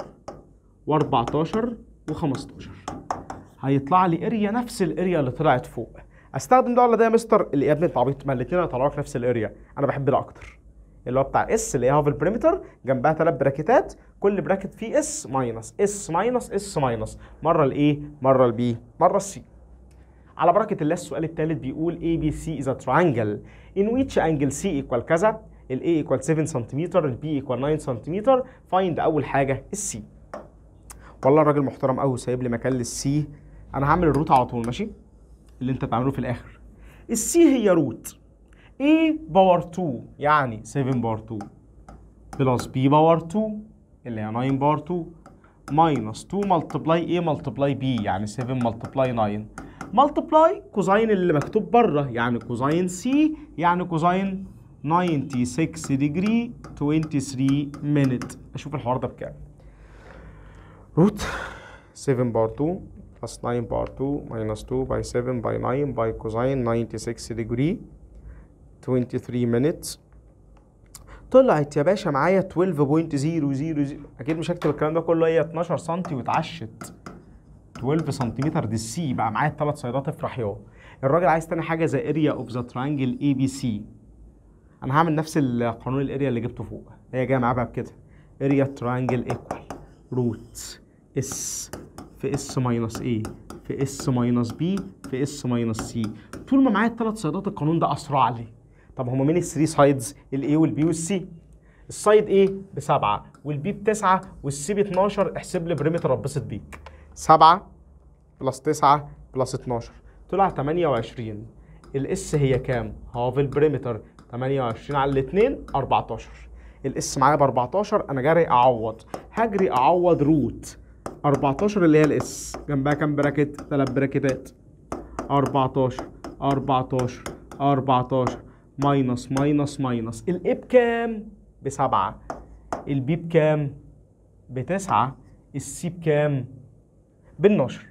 Speaker 1: و14 و15 هيطلع لي اريا نفس الاريا اللي طلعت فوق استخدم ده ولا ده يا مستر اللي يا ابني انت عبيط ما الاثنين هيطلعوا لك نفس الاريا انا بحب ده اكتر اللي هو بتاع اس اللي هي هاف البريمتر جنبها ثلاث براكيتات كل براكت فيه اس ماينس اس ماينس اس ماينس مره الاي مره البي مره السي على بركه الله السؤال الثالث بيقول اي بي سي از triangle in which angle C equal كذا ال A equal 7 سنتيمتر ال B equal 9 سنتيمتر find اول حاجه السي والله الراجل محترم قوي سايب لي مكان للسي انا هعمل الروت على طول ماشي اللي انت تعمله في الاخر السي هي روت A باور 2 يعني 7 باور 2 بلس B باور 2 اللي هي 9 باور 2 ماينس 2 ملتبلاي A ملتبلاي B يعني 7 ملتبلاي 9 ملتبلاي كوزاين اللي مكتوب بره يعني كوزاين سي يعني كوزاين 96 ديجري 23 مينت اشوف الحوار ده بكام روت 7 باور 2 بلس 9 باور 2 minus 2 by 7 by 9 by cosine 96 degree 23 minutes طلعت يا باشا معايا 12.000 اكيد مش هكتب الكلام ده كله هي 12 سم واتعشت 12 سنتيمتر دي السي بقى معايا الثلاث صيدات افرح ياه الراجل عايز تاني حاجه زي اريا اوف ذا ترانجل اي بي سي انا هعمل نفس القانون الاريا اللي جبته فوق هي جايه معايا بقى بكده اريا ترانجل ايكوال روت اس في اس ماينس اي في اس ماينس بي في اس ماينس سي طول ما معايا الثلاث صيدات القانون ده اسرع لي طب هما مين الثري سايدز الاي والبي والسي السايد ايه بسبعة والبي بتسعة والسي ب 12 احسب لي بريمتر اتبسط بيك سبعة بلس تسعة بلس 12 طلع 28 الاس هي كام؟ هاف البريمتر 28 على الاثنين 14 الاس معايا ب 14 انا جاري اعوض هجري اعوض روت 14 اللي هي الاس جنبها كام براكت؟ ثلاث براكتات 14 14 14 ماينس ماينس ماينس الاي بكام؟ بسبعة البي بكام؟ بتسعة السي بكام؟ ب 12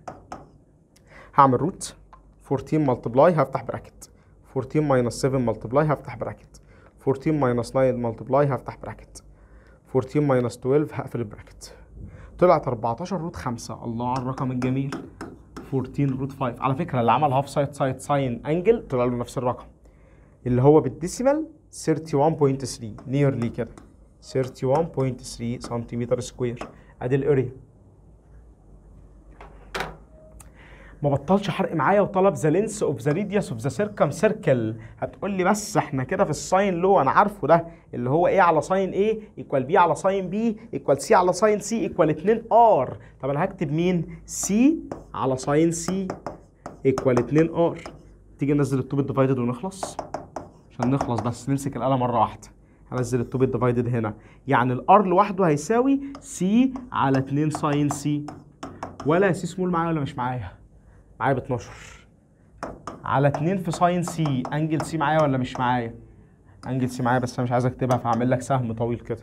Speaker 1: هعمل روت 14 ملتبلاي هفتح براكت 14 ماينس 7 ملتبلاي هفتح براكت 14 ماينس 9 ملتبلاي هفتح براكت 14 ماينس 12 هقفل البراكت طلعت 14 روت 5 الله على الرقم الجميل 14 روت 5 على فكره اللي عمل هاف سايد سايد ساين انجل طلع له نفس الرقم اللي هو بالديسيمال 31.3 نيرلي كده 31.3 سنتيمتر سكوير ادي الاريا ما بطلش حرق معايا وطلب ذا لينس اوف ذا ريديوس اوف ذا سيركم سيركل هتقول لي بس احنا كده في الساين لو انا عارفه ده اللي هو ايه على ساين ايه ايكوال بي على ساين بي ايكوال سي على ساين سي ايكوال 2 ار طب انا هكتب مين سي على ساين سي ايكوال 2 ار تيجي ننزل التوب الديفايدد ونخلص عشان نخلص بس نمسك الآلة مرة واحدة هنزل التوب الديفايدد هنا يعني الار لوحده هيساوي سي على 2 ساين سي ولا سي سمول معايا ولا مش معايا معايا ب 12 على 2 في ساين سي انجل سي معايا ولا مش معايا انجل سي معايا بس انا مش عايز اكتبها فهعمل لك سهم طويل كده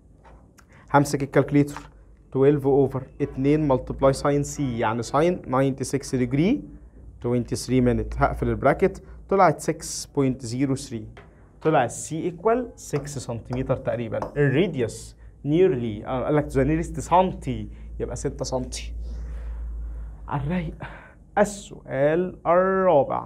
Speaker 1: همسك الكالكليتر 12 اوفر 2 ملتبلاي ساين سي يعني ساين 96 ديجري 23 مينت هقفل البراكت طلعت 6.03 طلع السي ايكوال 6 سنتيمتر تقريبا الراديوس نيرلي قال لك ذا نيرست سنتي يبقى 6 سنتي على الرايق السؤال الرابع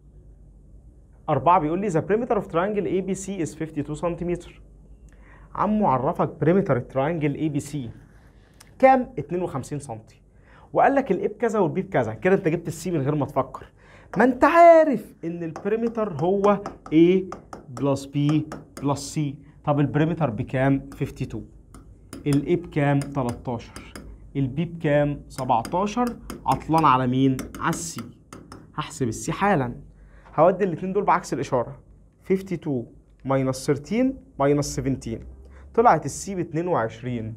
Speaker 1: أربعة بيقول لي the perimeter of triangle ABC is 52 سنتيمتر عمو عرفك perimeter التراينجل ABC كام 52 سنتي وقال لك الاي بكذا والبي بكذا كده انت جبت السي من غير ما تفكر ما انت عارف ان البريمتر هو A بلس B بلس C طب البريمتر بكام 52 الاي بكام 13 البي بكام 17 عطلان على مين على السي هحسب السي حالا هودي الاثنين دول بعكس الاشاره 52 ماينس 13 ماينس 17 طلعت السي ب 22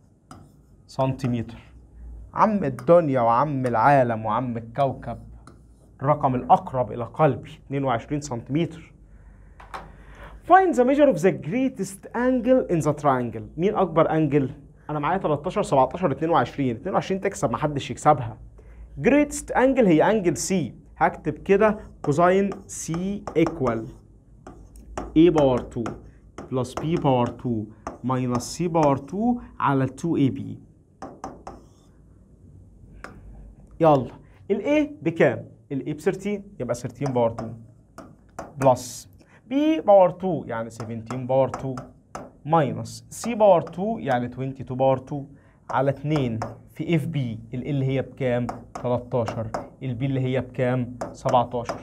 Speaker 1: سنتيمتر عم الدنيا وعم العالم وعم الكوكب الرقم الأقرب إلى قلبي 22 سنتيمتر Find the measure of the greatest angle in the triangle مين أكبر أنجل؟ أنا معايا 13 17 22 22 تكسب محدش يكسبها greatest angle هي أنجل سي هكتب كده كوزاين سي equal a باور 2 بلس b باور 2 ماينس c باور 2 على 2ab يلا الاي بكام؟ الاي ب 13 يبقى 13 باور 2 بلس بي باور 2 يعني 17 باور 2 ماينس سي باور 2 يعني 22 باور 2 على 2 في اف بي ال اللي هي بكام؟ 13 البي اللي هي بكام؟ 17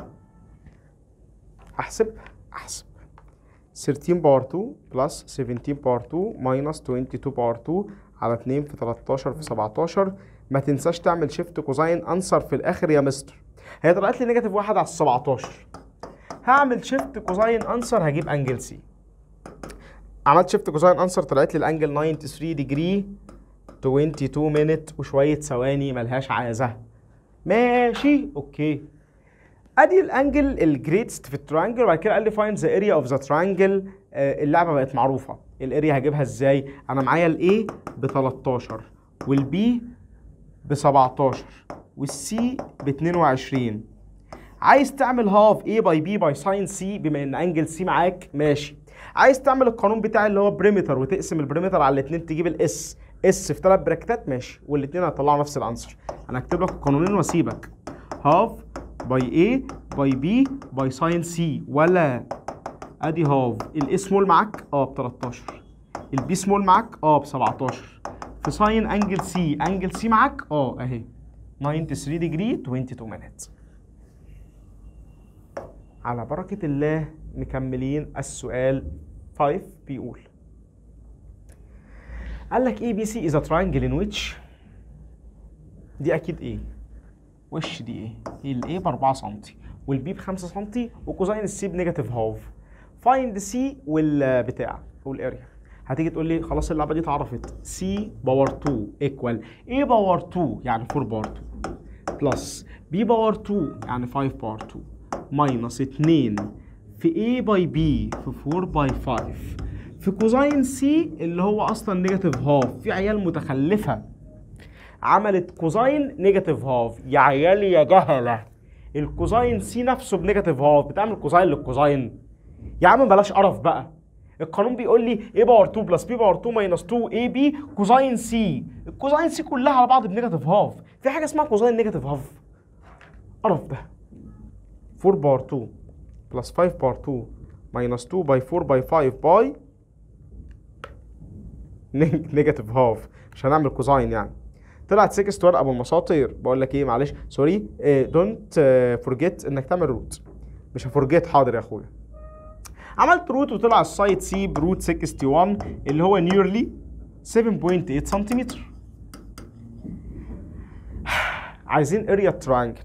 Speaker 1: احسب احسب 13 باور 2 بلس 17 باور 2 ماينس 22 باور 2 على 2 في 13 في 17 ما تنساش تعمل شيفت كوزاين انسر في الاخر يا مستر هي طلعت لي نيجاتيف 1 على 17 هعمل شيفت كوزاين انسر هجيب انجل سي عملت شيفت كوزاين انسر طلعت لي الانجل 93 ديجري 22 مينت وشويه ثواني ملهاش عازه ماشي اوكي ادي الانجل الجريتست في التريانجل وبعد كده قال لي فايند ذا اريا اوف ذا تريانجل اللعبه بقت معروفه الاريا هجيبها ازاي انا معايا الاي ب 13 والبي ب 17 والسي ب 22 عايز تعمل هاف A باي B باي ساين سي بما ان انجل سي معاك ماشي عايز تعمل القانون بتاعي اللي هو بريمتر وتقسم البريمتر على الاثنين تجيب الاس اس في ثلاث براكتات ماشي والاثنين هيطلعوا نفس الانسر انا هكتب لك القانونين واسيبك هاف باي A باي B باي ساين سي ولا ادي هاف الاي سمول معاك اه ب 13 البي سمول معاك اه ب 17 في ساين انجل سي انجل سي معاك اه اهي 93 ديجري 22 مينت على بركة الله مكملين السؤال 5 بيقول قال لك اي بي سي is a triangle in which دي اكيد ايه وش دي ايه الايه ب 4 سم والبي ب 5 سم وكوزين السي بنيجاتيف هاف فايند سي والبتاع والاريا هتيجي تقول لي خلاص اللعبه دي اتعرفت سي باور 2 ايكوال ايه باور 2 يعني 4 باور 2 بلس بي باور 2 يعني 5 باور 2 ماينس 2 في A باي B في 4 باي 5 في كوزين سي اللي هو اصلا نيجاتيف هاف في عيال متخلفه عملت كوزين نيجاتيف هاف يا عيال يا جهله الكوزين سي نفسه بنيجاتيف هاف بتعمل كوزين للكوزين يا عم بلاش قرف بقى القانون بيقول لي a باور 2 بلس b باور 2 ماينس 2 اي بي كوزين سي الكوزين سي كلها على بعض بنيجاتيف هاف في حاجه اسمها كوزين نيجاتيف هاف قرف ده 4 باور 2 بلس 5 باور 2 ماينس 2 باي 4 باي 5 باي نيجاتيف هاف مش هنعمل كوزين يعني طلعت سكست ورقه بالمساطر بقول لك ايه معلش سوري دونت فورجيت انك تعمل روت مش هفورجيت حاضر يا اخويا عملت روت وطلع السايد سي بروت 61 اللي هو نيرلي 7.8 سنتيمتر عايزين اريا ترانجل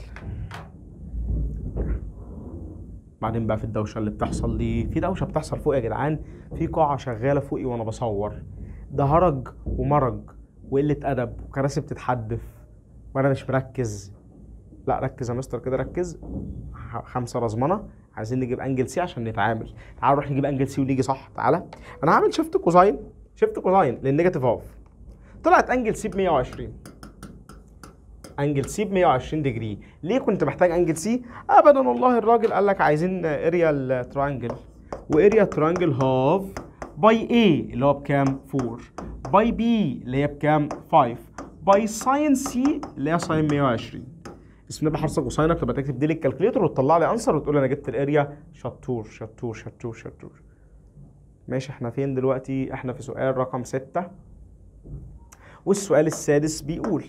Speaker 1: بعدين بقى في الدوشه اللي بتحصل دي في دوشه بتحصل فوق يا جدعان في قاعه شغاله فوقي وانا بصور ده هرج ومرج وقله ادب وكراسي بتتحدف وانا مش مركز لا ركز يا مستر كده ركز ح- خمسه رزمنه عايزين نجيب انجل سي عشان نتعامل تعال نروح نجيب انجل سي ونيجي صح تعالى انا هعمل شيفت كوزاين شيفت كوزاين للنيجاتيف هاف طلعت انجل سي ب 120 انجل سي ب 120 ديجري ليه كنت محتاج انجل سي ابدا والله الراجل قال لك عايزين اريا ترانجل واريا ترانجل هاف باي اي اللي هو بكام 4 باي بي اللي هي بكام 5 باي ساين سي اللي هي ساين 120 اسم نبقى حرصك وساينك لما تكتب دي للكالكوليتر وتطلع لي انسر وتقول انا جبت الاريا شطور شطور شطور شطور ماشي احنا فين دلوقتي احنا في سؤال رقم ستة والسؤال السادس بيقول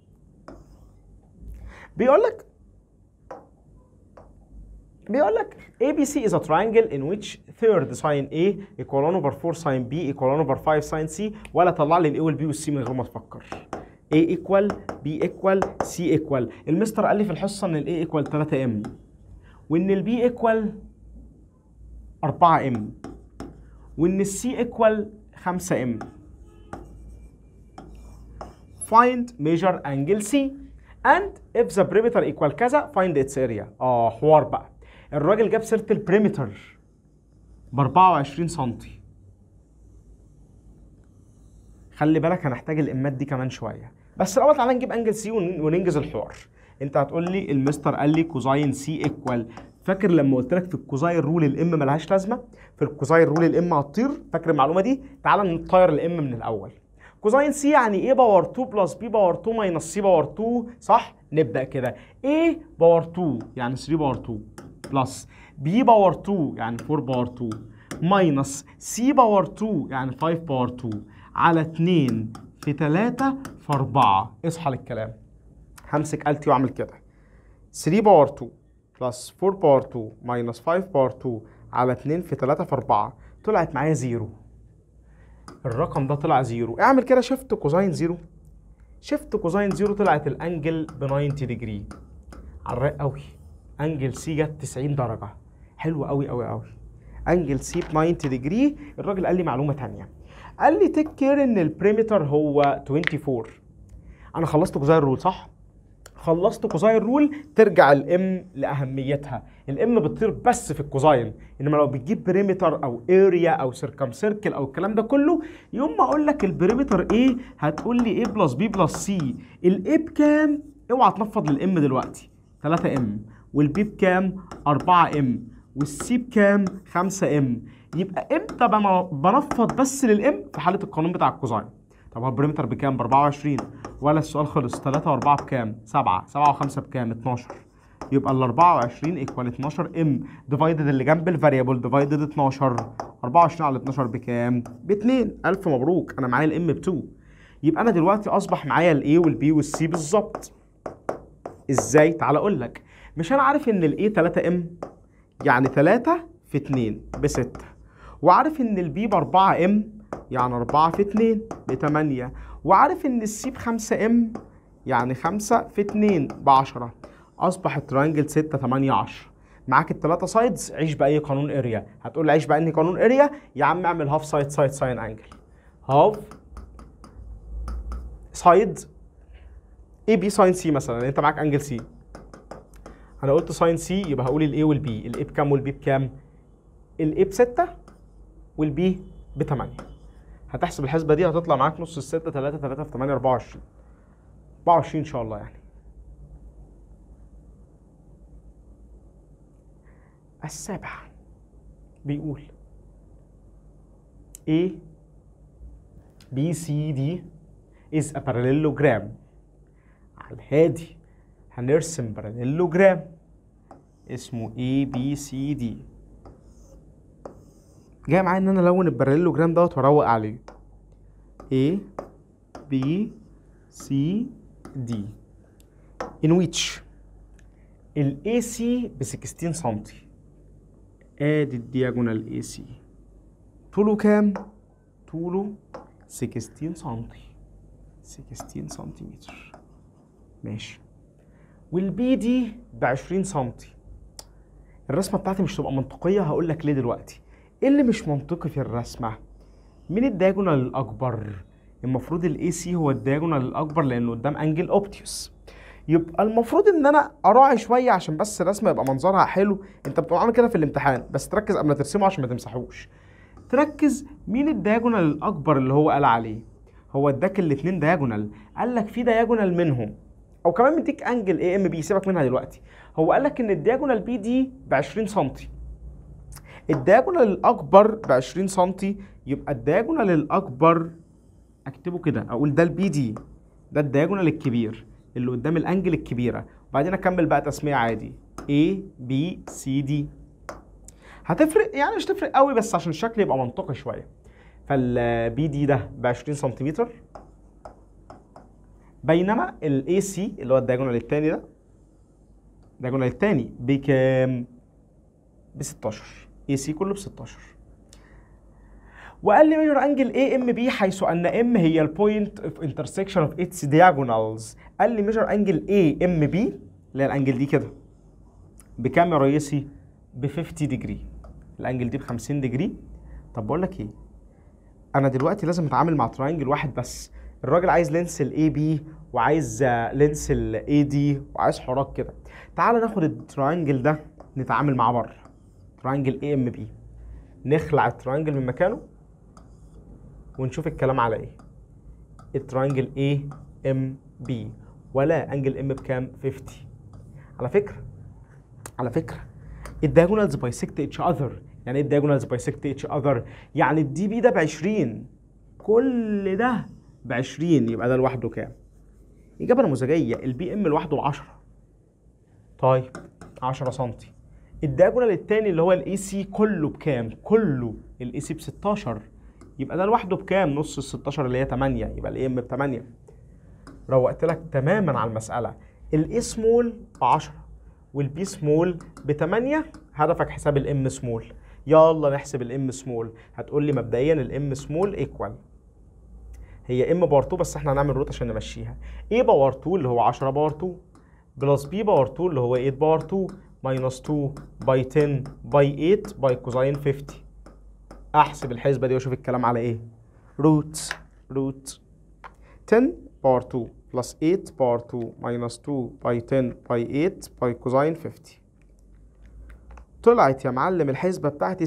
Speaker 1: بيقول لك بيقول لك ABC is a triangle in which third sin A equal 1 over 4 sin B equal 1 over 5 sin C ولا طلع لي ال A وال B وال C من غير ما تفكر A equal B equal C equal المستر قال لي في الحصة ان ال A equal 3 M وان ال B equal 4 M وان ال C equal 5 M find measure angle C and if the perimeter equal كذا find its area اه حوار بقى الراجل جاب سيره البريمتر ب 24 سم خلي بالك هنحتاج الامات دي كمان شويه بس الاول تعالى نجيب انجل سي وننجز الحوار انت هتقول لي المستر قال لي كوزاين سي ايكوال فاكر لما قلت لك في الكوزاين رول الام ملهاش لازمه في الكوزاين رول الام هتطير فاكر المعلومه دي تعالى نطير الام من الاول كوزاين سي يعني ايه باور 2 بلس بي باور 2 ماينس سي باور 2 صح نبدا كده ايه باور 2 يعني 3 باور 2 بلس بي باور 2 يعني 4 باور 2 ماينس سي باور 2 يعني 5 باور 2 على 2 في 3 في 4 اصحى للكلام همسك آلتي واعمل كده 3 باور 2 بلس 4 باور 2 ماينس 5 باور 2 على 2 في 3 في 4 طلعت معايا زيرو الرقم ده طلع زيرو اعمل كده شيفت كوزاين زيرو شيفت كوزاين زيرو طلعت الانجل ب 90 ديجري على الرايق قوي انجل سي جت 90 درجه حلو قوي قوي قوي انجل سي ب 90 ديجري الراجل قال لي معلومه تانية قال لي تيك كير ان البريمتر هو 24 انا خلصت كوزاين رول صح خلصت كوزاين رول ترجع الام لاهميتها الام بتطير بس في الكوزاين انما لو بتجيب بريمتر او اريا او سيركم سيركل او الكلام ده كله يوم ما اقول لك البريمتر ايه هتقول لي ايه بلس بي بلس سي الاي بكام اوعى تنفض للام دلوقتي 3 ام والبي بكام 4 ام والسي بكام 5 ام يبقى امتى بن- بنفض بس للام في حاله القانون بتاع الكوزاين طب هو البريمتر بكام ب 24 ولا السؤال خلص 3 و4 بكام 7 7 و5 بكام 12 يبقى ال 24 ايكوال 12 ام ديفايدد اللي جنب الفاريبل ديفايدد 12 24 على 12 بكام ب 2 الف مبروك انا معايا الام ب 2 يبقى انا دلوقتي اصبح معايا الاي والبي والسي بالظبط ازاي تعال اقول لك مش انا عارف ان الاي 3 ام يعني 3 في 2 ب 6 وعارف ان البي ب 4 ام يعني 4 في 2 ب 8 وعارف ان السي ب 5 ام يعني 5 في 2 ب 10 اصبح الترينجل 6 8 10 معاك الثلاثه سايدز عيش باي قانون اريا هتقول لي عيش باني قانون اريا يا عم اعمل هاف سايد سايد ساين انجل هاف سايد اي بي ساين سي مثلا انت معاك انجل سي انا قلت ساين سي يبقى هقول الاي والبي الاي بكام والبي بكام الاي ب 6 والبي ب 8 هتحسب الحسبه دي هتطلع معاك نص الستة 3 3 في 8 24 24 ان شاء الله يعني السابع بيقول A B C D is a parallelogram على الهادي هنرسم باراليلوجرام اسمه A B C D جاي معايا ان انا الون الباراليلوجرام دوت واروق عليه A B C دي in which ال AC ب 16 سنتي ادي الدياجونال AC طوله كام؟ طوله 16 سنتي 16 سنتيمتر ماشي والبي دي ب 20 سنتي الرسمه بتاعتي مش تبقى منطقيه هقول لك ليه دلوقتي ايه اللي مش منطقي في الرسمه مين الدياجونال الاكبر المفروض الاي سي هو الدياجونال الاكبر لانه قدام انجل اوبتيوس يبقى المفروض ان انا اراعي شويه عشان بس الرسمه يبقى منظرها حلو انت بتبقى عامل كده في الامتحان بس تركز قبل ما ترسمه عشان ما تمسحوش تركز مين الدياجونال الاكبر اللي هو قال عليه هو اداك الاثنين دياجونال قال لك في دياجونال منهم او كمان مديك انجل اي ام بي سيبك منها دلوقتي هو قال لك ان الدياجونال بي دي ب 20 سم الدياجونال الاكبر ب 20 سم يبقى الدياجونال الاكبر اكتبه كده اقول ده البي دي ده الدياجونال الكبير اللي قدام الانجل الكبيره وبعدين اكمل بقى تسميه عادي A B C D هتفرق يعني مش تفرق قوي بس عشان الشكل يبقى منطقي شويه فالبي دي ده ب 20 سنتيمتر بينما الاي سي اللي هو الدياجونال الثاني ده الدياجونال الثاني بكام؟ ب 16 اي سي كله ب 16 وقال لي ميجر انجل اي ام بي حيث ان ام هي البوينت اوف انترسكشن اوف اتس diagonals قال لي ميجر انجل اي ام بي اللي هي الانجل دي كده بكام يا ريسي؟ ب 50 ديجري الانجل دي ب 50 ديجري طب بقول لك ايه انا دلوقتي لازم اتعامل مع تراينجل واحد بس الراجل عايز لينس الاي بي وعايز لينس الاي دي وعايز حوارات كده تعال ناخد التراينجل ده نتعامل معاه بره تراينجل اي ام بي نخلع التراينجل من مكانه ونشوف الكلام على ايه التراينجل اي ام بي ولا انجل ام بكام 50 على فكره على فكره الدياجونالز بايسكت اتش اذر يعني ايه الدياجونالز بايسكت اتش اذر يعني الدي بي ده ب 20 كل ده ب 20 يبقى ده لوحده كام اجابه نموذجيه البي ام لوحده ب 10 طيب 10 سم الدياجونال الثاني اللي هو الاي سي كله بكام كله الاي سي ب 16 يبقى ده لوحده بكام نص ال 16 اللي هي 8 يبقى الاي ام ب 8 روقت لك تماما على المساله الاي سمول ب 10 والبي سمول ب 8 هدفك حساب الام سمول يلا نحسب الام سمول هتقول لي مبدئيا الام سمول ايكوال هي ام باور 2 بس احنا هنعمل روت عشان نمشيها ايه باور 2 اللي هو 10 باور 2 بلس بي باور 2 اللي هو 8 باور 2 ماينس 2 باي 10 باي 8 باي كوزاين 50 احسب الحسبه دي واشوف الكلام على ايه روت روت 10 باور 2 بلس 8 باور 2 ماينس 2 باي 10 باي 8 باي كوزاين 50 طلعت يا معلم الحسبه بتاعتي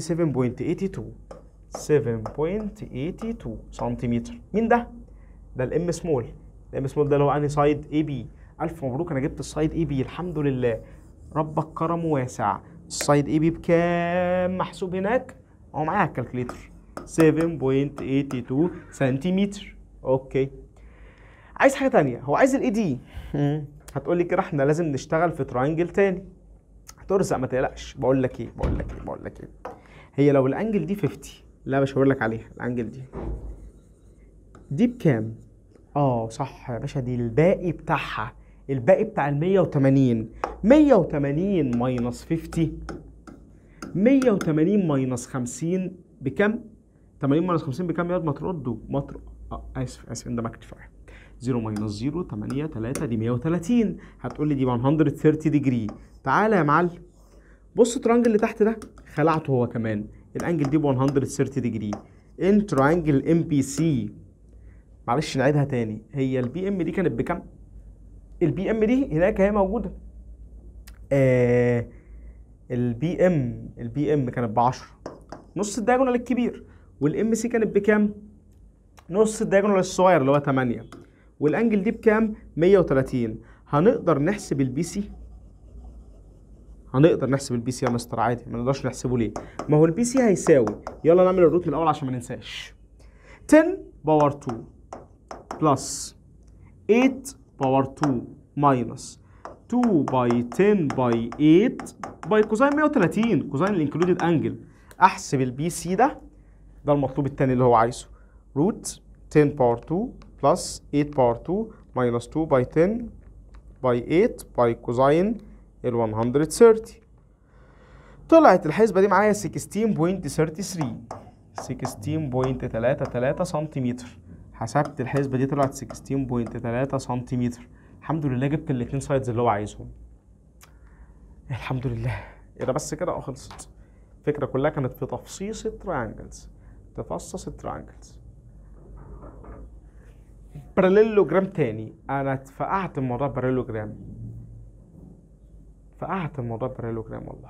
Speaker 1: 7.82 7.82 سنتيمتر مين ده؟ ده الام سمول الام سمول ده اللي هو انهي سايد اي بي الف مبروك انا جبت السايد اي بي الحمد لله ربك كرم واسع السايد اي بي بكام محسوب هناك اهو معايا الكالكليتر 7.82 سنتيمتر اوكي عايز حاجه تانية هو عايز الاي دي هتقول لي كده احنا لازم نشتغل في تراينجل تاني هترزق ما تقلقش بقول لك ايه بقول لك ايه بقول لك ايه هي لو الانجل دي 50 لا مش هقول لك عليها الانجل دي دي بكام اه صح يا باشا دي الباقي بتاعها الباقي بتاع ال 180 180 ماينس 50 180 ماينس 50 بكام 80 ماينس 50 بكام يا واد ما تردوا ما تر... اه اسف اسف اندمجت كفايه 0 ماينس 0 8 3 دي 130 هتقول لي دي 130 ديجري تعالى يا معلم بص الترانجل اللي تحت ده خلعته هو كمان الانجل دي ب 130 ديجري ان ترانجل ام بي سي معلش نعيدها تاني هي البي ام دي كانت بكام البي ام دي هناك هي موجوده آه البي ام البي ام كانت ب 10 نص الدايجونال الكبير والام سي كانت بكام نص الدايجونال الصغير اللي هو 8 والانجل دي بكام 130 هنقدر نحسب البي سي هنقدر نحسب البي سي يا مستر عادي ما نقدرش نحسبه ليه ما هو البي سي هيساوي يلا نعمل الروت من الاول عشان ما ننساش 10 باور 2 بلس 8 باور 2 ماينس 2 باي 10 باي 8 باي كوزين 130 كوزين الانكلودد انجل احسب البي سي ده ده المطلوب الثاني اللي هو عايزه روت 10 باور 2 بلس 8 باور 2 minus 2 by 10 by 8 by كوزين ال 130 طلعت الحسبة دي معايا 16.33 16.33 سنتيمتر حسبت الحسبة دي طلعت 16.3 سنتيمتر الحمد لله جبت الاتنين سايدز اللي هو عايزهم الحمد لله ايه ده بس كده اه خلصت الفكرة كلها كانت في تفصيص التريانجلز تفصص التريانجلز باراليلوجرام تاني انا اتفقعت الموضوع باراليلوجرام فقعت الموضوع باراليلوجرام والله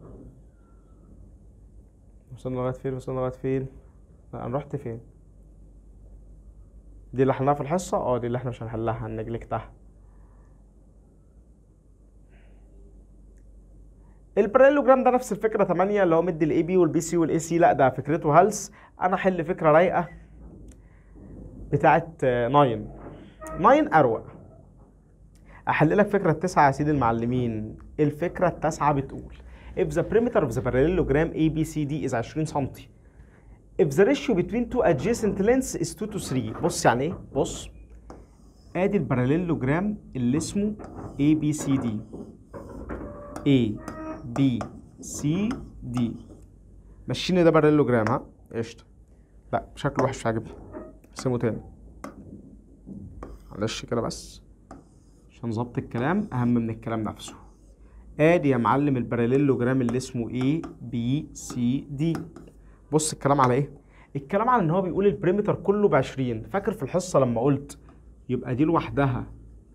Speaker 1: وصلنا لغايه فين وصلنا لغايه فين لا انا رحت فين دي اللي حلناها في الحصه اه دي اللي احنا مش هنحلها هنجلكتها الباراليلوجرام ده نفس الفكره 8 اللي هو مدي الاي بي والبي سي والاي سي لا ده فكرته هلس انا احل فكره رايقه بتاعت 9 9 اروق احل لك فكره التسعه يا سيدي المعلمين الفكره التاسعه بتقول if the perimeter of the parallelogram ABCD is 20 سم if the ratio between two adjacent lengths is 2 to 3 بص يعني ايه بص ادي الباراليلوجرام اللي اسمه ABCD A B C D مشيني ده باراليلوجرام ها قشطه لا شكله وحش مش عاجبني ارسمه تاني معلش كده بس عشان ظبط الكلام اهم من الكلام نفسه ادي يا معلم الباراليلوجرام اللي اسمه A B C D بص الكلام على ايه الكلام على ان هو بيقول البريمتر كله ب 20 فاكر في الحصه لما قلت يبقى دي لوحدها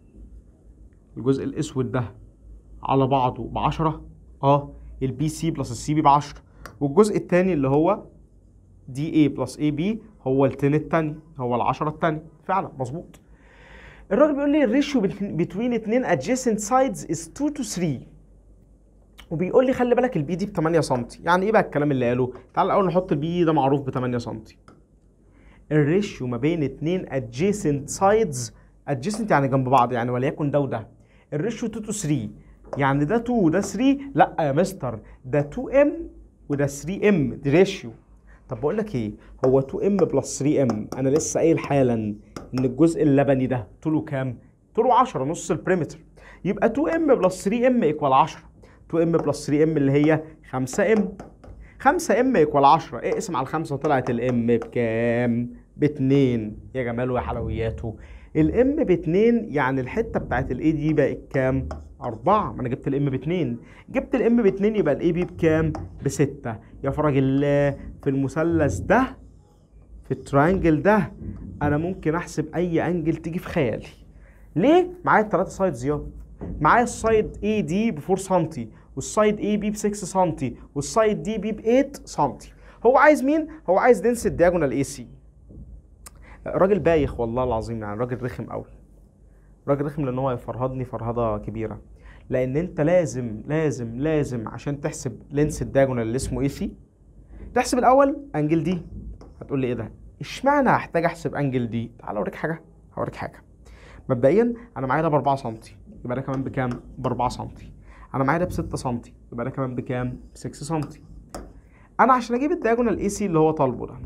Speaker 1: الجزء الاسود ده على بعضه ب 10 اه البي سي بلس السي بي ب 10 والجزء الثاني اللي هو دي اي بلس اي بي هو ال 10 الثاني هو ال 10 الثاني فعلا مظبوط الراجل بيقول لي الريشيو بين اتنين adjacent sides is 2 to 3 وبيقول لي خلي بالك البي دي ب 8 سم يعني ايه بقى الكلام اللي قاله تعال الاول نحط البي ده معروف ب 8 سم الريشيو ما بين اتنين adjacent sides adjacent يعني جنب بعض يعني وليكن ده وده الريشيو 2 to 3 يعني ده 2 وده 3 لا يا مستر ده 2 ام وده 3 ام دي ريشيو طب بقول لك ايه هو 2 ام بلس 3 ام انا لسه قايل حالا ان الجزء اللبني ده طوله كام طوله 10 نص البريمتر يبقى 2 ام بلس 3 ام ايكوال 10 2 ام بلس 3 ام اللي هي 5 ام 5 ام ايكوال 10 اقسم على الخمسه طلعت الام بكام؟ ب 2 يا جماله يا حلوياته الام ب 2 يعني الحته بتاعت الاي دي بقت كام؟ 4 ما انا جبت الام ب 2 جبت الام ب 2 يبقى الاي بي بكام؟ ب 6 يا فرج الله في المثلث ده في التراينجل ده انا ممكن احسب اي انجل تيجي في خيالي ليه؟ معايا الثلاثه سايدز يا معايا السايد اي دي ب 4 سم والسايد اي بي ب 6 سم والسايد دي بي ب 8 سم هو عايز مين؟ هو عايز دنس الدياجونال اي سي راجل بايخ والله العظيم يعني راجل رخم قوي راجل رخم لان هو يفرهدني فرهده كبيره لان انت لازم لازم لازم عشان تحسب لينس الدياجونال اللي اسمه اي سي تحسب الاول انجل دي هتقول لي ايه ده اشمعنى هحتاج احسب انجل دي تعال اوريك حاجه هوريك حاجه مبدئيا انا معايا ده ب 4 سم يبقى ده كمان بكام ب 4 سم انا معايا ده ب 6 سم يبقى ده كمان بكام ب 6 سم انا عشان اجيب الدياجونال اي سي اللي هو طالبه ده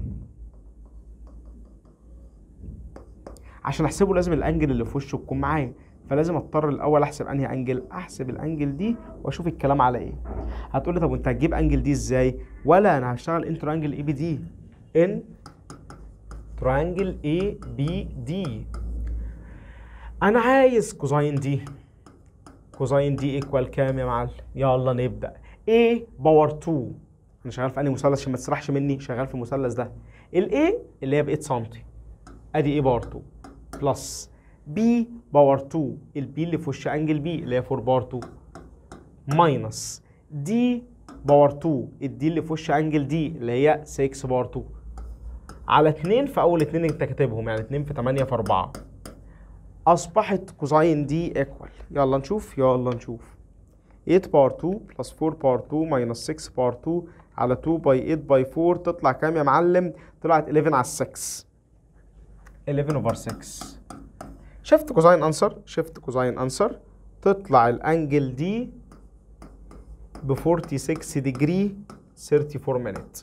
Speaker 1: عشان احسبه لازم الانجل اللي في وشه تكون معايا فلازم اضطر الاول احسب انهي انجل احسب الانجل دي واشوف الكلام على ايه هتقول لي طب وانت هتجيب انجل دي ازاي ولا انا هشتغل ان ترانجل اي بي دي ان ترانجل اي بي دي انا عايز كوزاين دي كوزاين دي ايكوال كام يا معلم يلا نبدا A باور 2 انا شغال في انهي مثلث عشان ما تسرحش مني شغال في المثلث ده الاي اللي هي ب 8 سم ادي A باور 2 بلس B باور 2 البي اللي في وش انجل بي اللي هي 4 باور 2 ماينس دي باور 2 الدي اللي في وش انجل دي اللي هي 6 باور 2 على 2 في اول 2 انت كاتبهم يعني 2 في 8 في 4 اصبحت كوزاين دي ايكوال يلا نشوف يلا نشوف 8 باور 2 بلس 4 باور 2 ماينس 6 باور 2 على 2 باي 8 باي 4 تطلع كام يا معلم؟ طلعت 11 على 6 11 اوفر 6 شفت كوزاين انسر شفت كوزاين انسر تطلع الانجل دي ب 46 ديجري 34 مينت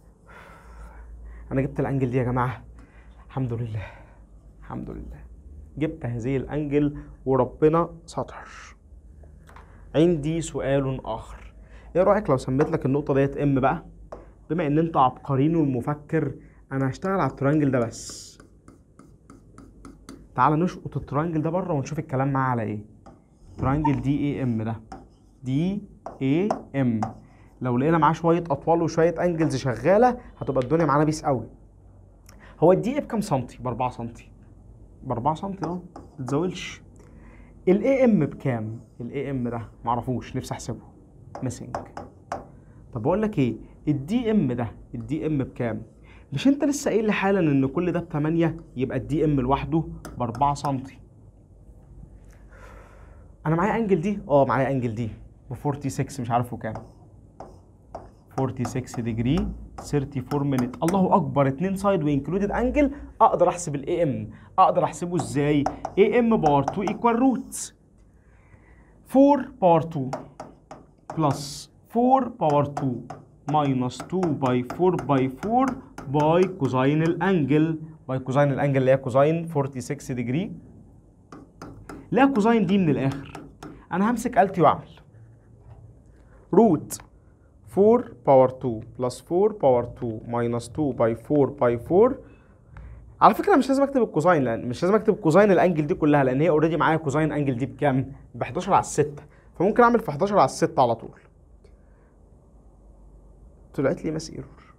Speaker 1: انا جبت الانجل دي يا جماعه الحمد لله الحمد لله جبت هذه الانجل وربنا ستر عندي سؤال اخر ايه رايك لو سميت لك النقطه ديت ام بقى بما ان انت عبقرين والمفكر انا هشتغل على الترانجل ده بس تعال نشقط الترانجل ده بره ونشوف الكلام معاه على ايه ترانجل دي اي ام ده دي اي ام لو لقينا معاه شويه اطوال وشويه انجلز شغاله هتبقى الدنيا معانا بيس قوي هو الدي اي بكام سنتي ب 4 سنتي ب 4 سنتي اه ما تزاولش الاي ام بكام الاي ام ده معرفوش نفسي احسبه ميسنج طب بقول لك ايه الدي ام ده الدي ام بكام مش انت لسه قايل لي حالا ان كل ده ب 8 يبقى الدي ام لوحده ب 4 سنتي انا معايا انجل دي اه معايا انجل دي ب 46 مش عارفه كام 46 ديجري 34 مينت الله اكبر اتنين سايد وانكلودد انجل اقدر احسب الاي ام اقدر احسبه ازاي اي ام باور 2 ايكوال روت 4 باور 2 بلس 4 باور 2 ماينس 2 باي 4 باي 4 باي كوزاين الانجل باي كوزاين الانجل اللي هي كوزاين 46 ديجري لا كوزاين دي من الاخر انا همسك التي واعمل روت 4 باور 2 بلس 4 باور 2 ماينس 2 باي 4 باي 4 على فكره مش لازم اكتب الكوزاين لان مش لازم اكتب كوزاين الانجل دي كلها لان هي اوريدي معايا كوزاين انجل دي بكام؟ ب 11 على 6 فممكن اعمل في 11 على 6 على طول طلعت لي ماس ايرور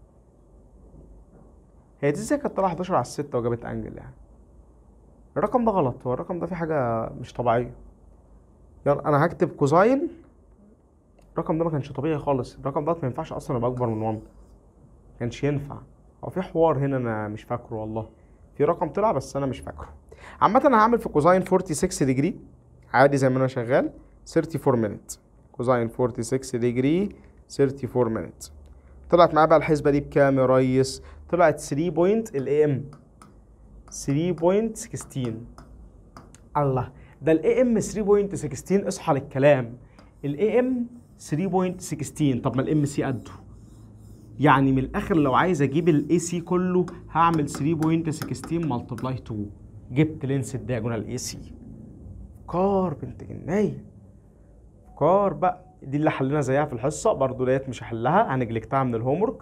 Speaker 1: هي دي ازاي كانت طالعه 11 على 6 وجابت انجل يعني الرقم ده غلط هو الرقم ده فيه حاجه مش طبيعيه يلا انا هكتب كوزاين الرقم ده ما كانش طبيعي خالص الرقم ده ما ينفعش اصلا يبقى اكبر من 1 ما كانش ينفع هو في حوار هنا انا مش فاكره والله في رقم طلع بس انا مش فاكره عامه انا هعمل في كوزاين 46 ديجري عادي زي ما انا شغال 34 مينت كوزاين 46 ديجري 34 مينت طلعت معايا بقى الحسبه دي بكام يا ريس طلعت 3 بوينت الاي ام 3.16 الله ده الاي ام 3.16 اصحى للكلام الاي ام 3.16 طب ما الام سي قده يعني من الاخر لو عايز اجيب الاي سي كله هعمل 3.16 ملتبلاي 2 جبت لينس الدياجونال اي سي كار بنت جنايه كار بقى دي اللي حلينا زيها في الحصه برضو ديت مش هحلها هنجلكتها من الهوم ورك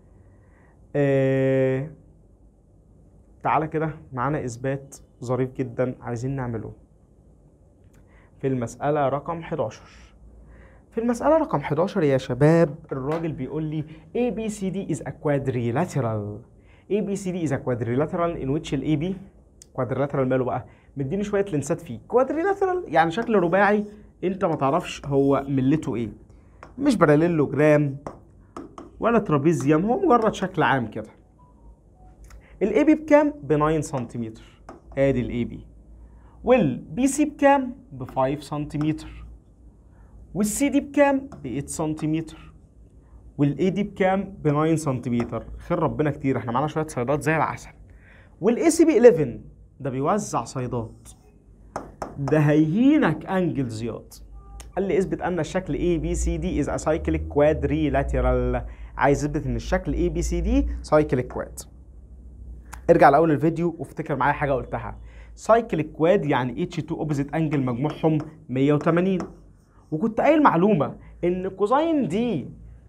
Speaker 1: آه تعالى كده معانا اثبات ظريف جدا عايزين نعمله في المسألة رقم 11 في المسألة رقم 11 يا شباب الراجل بيقول لي ABCD is a quadrilateral ABCD is a quadrilateral in which ال AB quadrilateral ماله بقى مديني شوية لنسات فيه quadrilateral يعني شكل رباعي انت ما تعرفش هو ملته ايه مش باراليلوجرام ولا ترابيزيوم هو مجرد شكل عام كده الاي بي بكام؟ ب 9 سنتيمتر ادي الاي بي والبي سي بكام؟ ب 5 سنتيمتر والسي دي بكام؟ ب 8 سنتيمتر والاي دي بكام؟ ب 9 سنتيمتر خير ربنا كتير احنا معانا شويه صيدات زي العسل والاي سي بي 11 ده بيوزع صيدات ده هيهينك انجل زياد قال لي اثبت ان الشكل اي بي سي دي از ا سايكليك كوادريلاترال عايز اثبت ان الشكل اي بي سي دي سايكليك كواد ارجع لاول الفيديو وافتكر معايا حاجه قلتها سايكليك كواد يعني اتش 2 اوبوزيت انجل مجموعهم 180 وكنت قايل معلومه ان كوزاين دي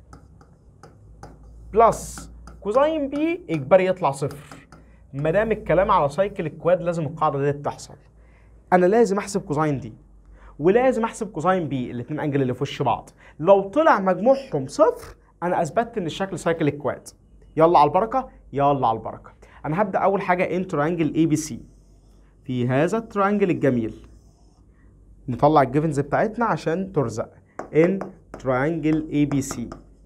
Speaker 1: بلس كوزاين بي اجباري يطلع صفر ما دام الكلام على سايكل الكواد لازم القاعده دي تحصل انا لازم احسب كوزاين دي ولازم احسب كوزاين بي الاثنين انجل اللي في وش بعض لو طلع مجموعهم صفر انا اثبتت ان الشكل سايكل الكواد يلا على البركه يلا على البركه انا هبدا اول حاجه ان تريانجل اي بي سي في هذا التريانجل الجميل نطلع الجيفنز بتاعتنا عشان ترزق ان تريانجل اي بي سي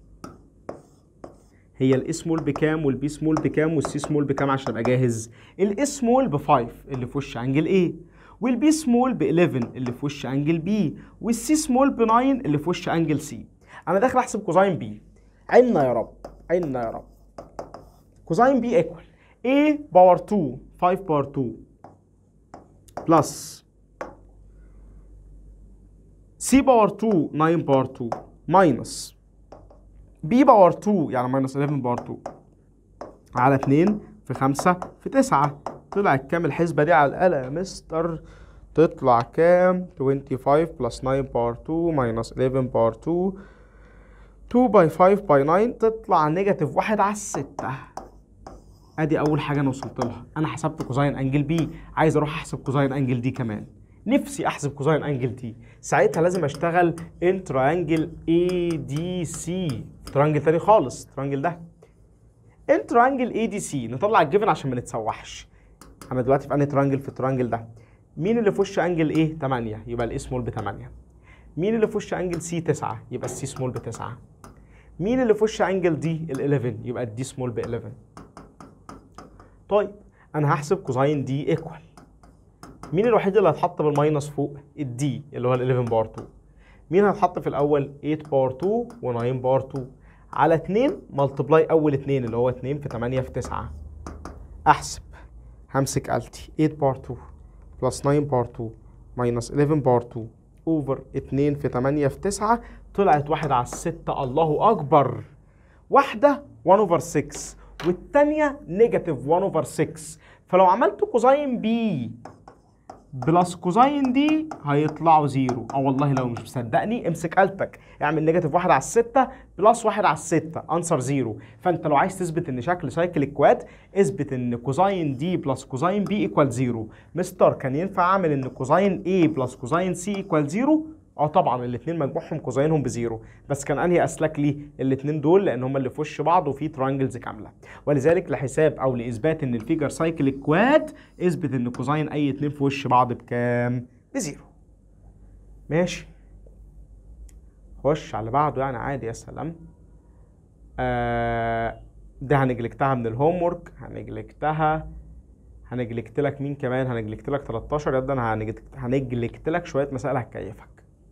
Speaker 1: هي الاي سمول بكام والبي سمول بكام والسي سمول بكام عشان ابقى جاهز الاي سمول ب 5 اللي في وش انجل ايه والبي سمول ب 11 اللي في وش انجل بي والسي سمول ب 9 اللي في وش انجل سي انا داخل احسب كوزاين بي عنا يا رب عنا يا رب كوزاين بي ايكوال A باور 2 5 باور 2 بلس C باور 2 9 باور 2 ماينس B باور 2 يعني ماينس 11 باور 2 على 2 في 5 في 9 طلعت كام الحسبة دي على الآلة يا مستر تطلع كام 25 بلس 9 باور 2 ماينس 11 باور 2 2 باي 5 باي 9 تطلع نيجاتيف واحد على الستة ادي اول حاجه انا وصلت لها انا حسبت كوزاين انجل بي عايز اروح احسب كوزاين انجل دي كمان نفسي احسب كوزاين انجل دي ساعتها لازم اشتغل ان تريانجل اي دي سي تريانجل تاني خالص تريانجل ده ان تريانجل اي دي سي نطلع الجيفن عشان ما نتسوحش انا دلوقتي في انهي تريانجل في التريانجل ده مين اللي في وش انجل ايه 8 يبقى الاي سمول ب 8 مين اللي في وش انجل سي 9 يبقى السي سمول ب 9 مين اللي في وش انجل دي ال 11 يبقى الدي سمول ب 11 طيب انا هحسب كوزاين دي ايكوال مين الوحيد اللي هيتحط بالماينس فوق الدي اللي هو ال 11 باور 2 مين هيتحط في الاول 8 باور 2 و9 باور 2 على 2 ملتبلاي اول 2 اللي هو 2 في 8 في 9 احسب همسك التي 8 باور 2 بلس 9 باور 2 ماينس 11 باور 2 اوفر 2 في 8 في 9 طلعت واحد على الستة الله اكبر واحدة 1 اوفر 6 والتانية نيجاتيف 1 اوفر 6 فلو عملت كوزاين بي بلس كوزاين دي هيطلعوا زيرو اه والله لو مش مصدقني امسك آلتك اعمل نيجاتيف واحد على الستة بلس واحد على الستة انسر زيرو فانت لو عايز تثبت ان شكل سايكل الكواد اثبت ان كوزاين دي بلس كوزاين بي ايكوال زيرو مستر كان ينفع اعمل ان كوزاين اي بلس كوزاين سي ايكوال زيرو اه طبعا الاثنين مجموعهم كوزاينهم بزيرو بس كان انهي اسلك لي الاثنين دول لان هم اللي في وش بعض وفي ترانجلز كامله ولذلك لحساب او لاثبات ان الفيجر سايكل الكواد اثبت ان كوزاين اي اتنين في وش بعض بكام بزيرو ماشي خش على اللي بعده يعني عادي يا سلام آه ده هنجلكتها من الهوم ورك هنجلكتها هنجلكت لك مين كمان هنجلكت لك 13 يا انا هنجلكت هنجلكت لك شويه مسائل هتكيفك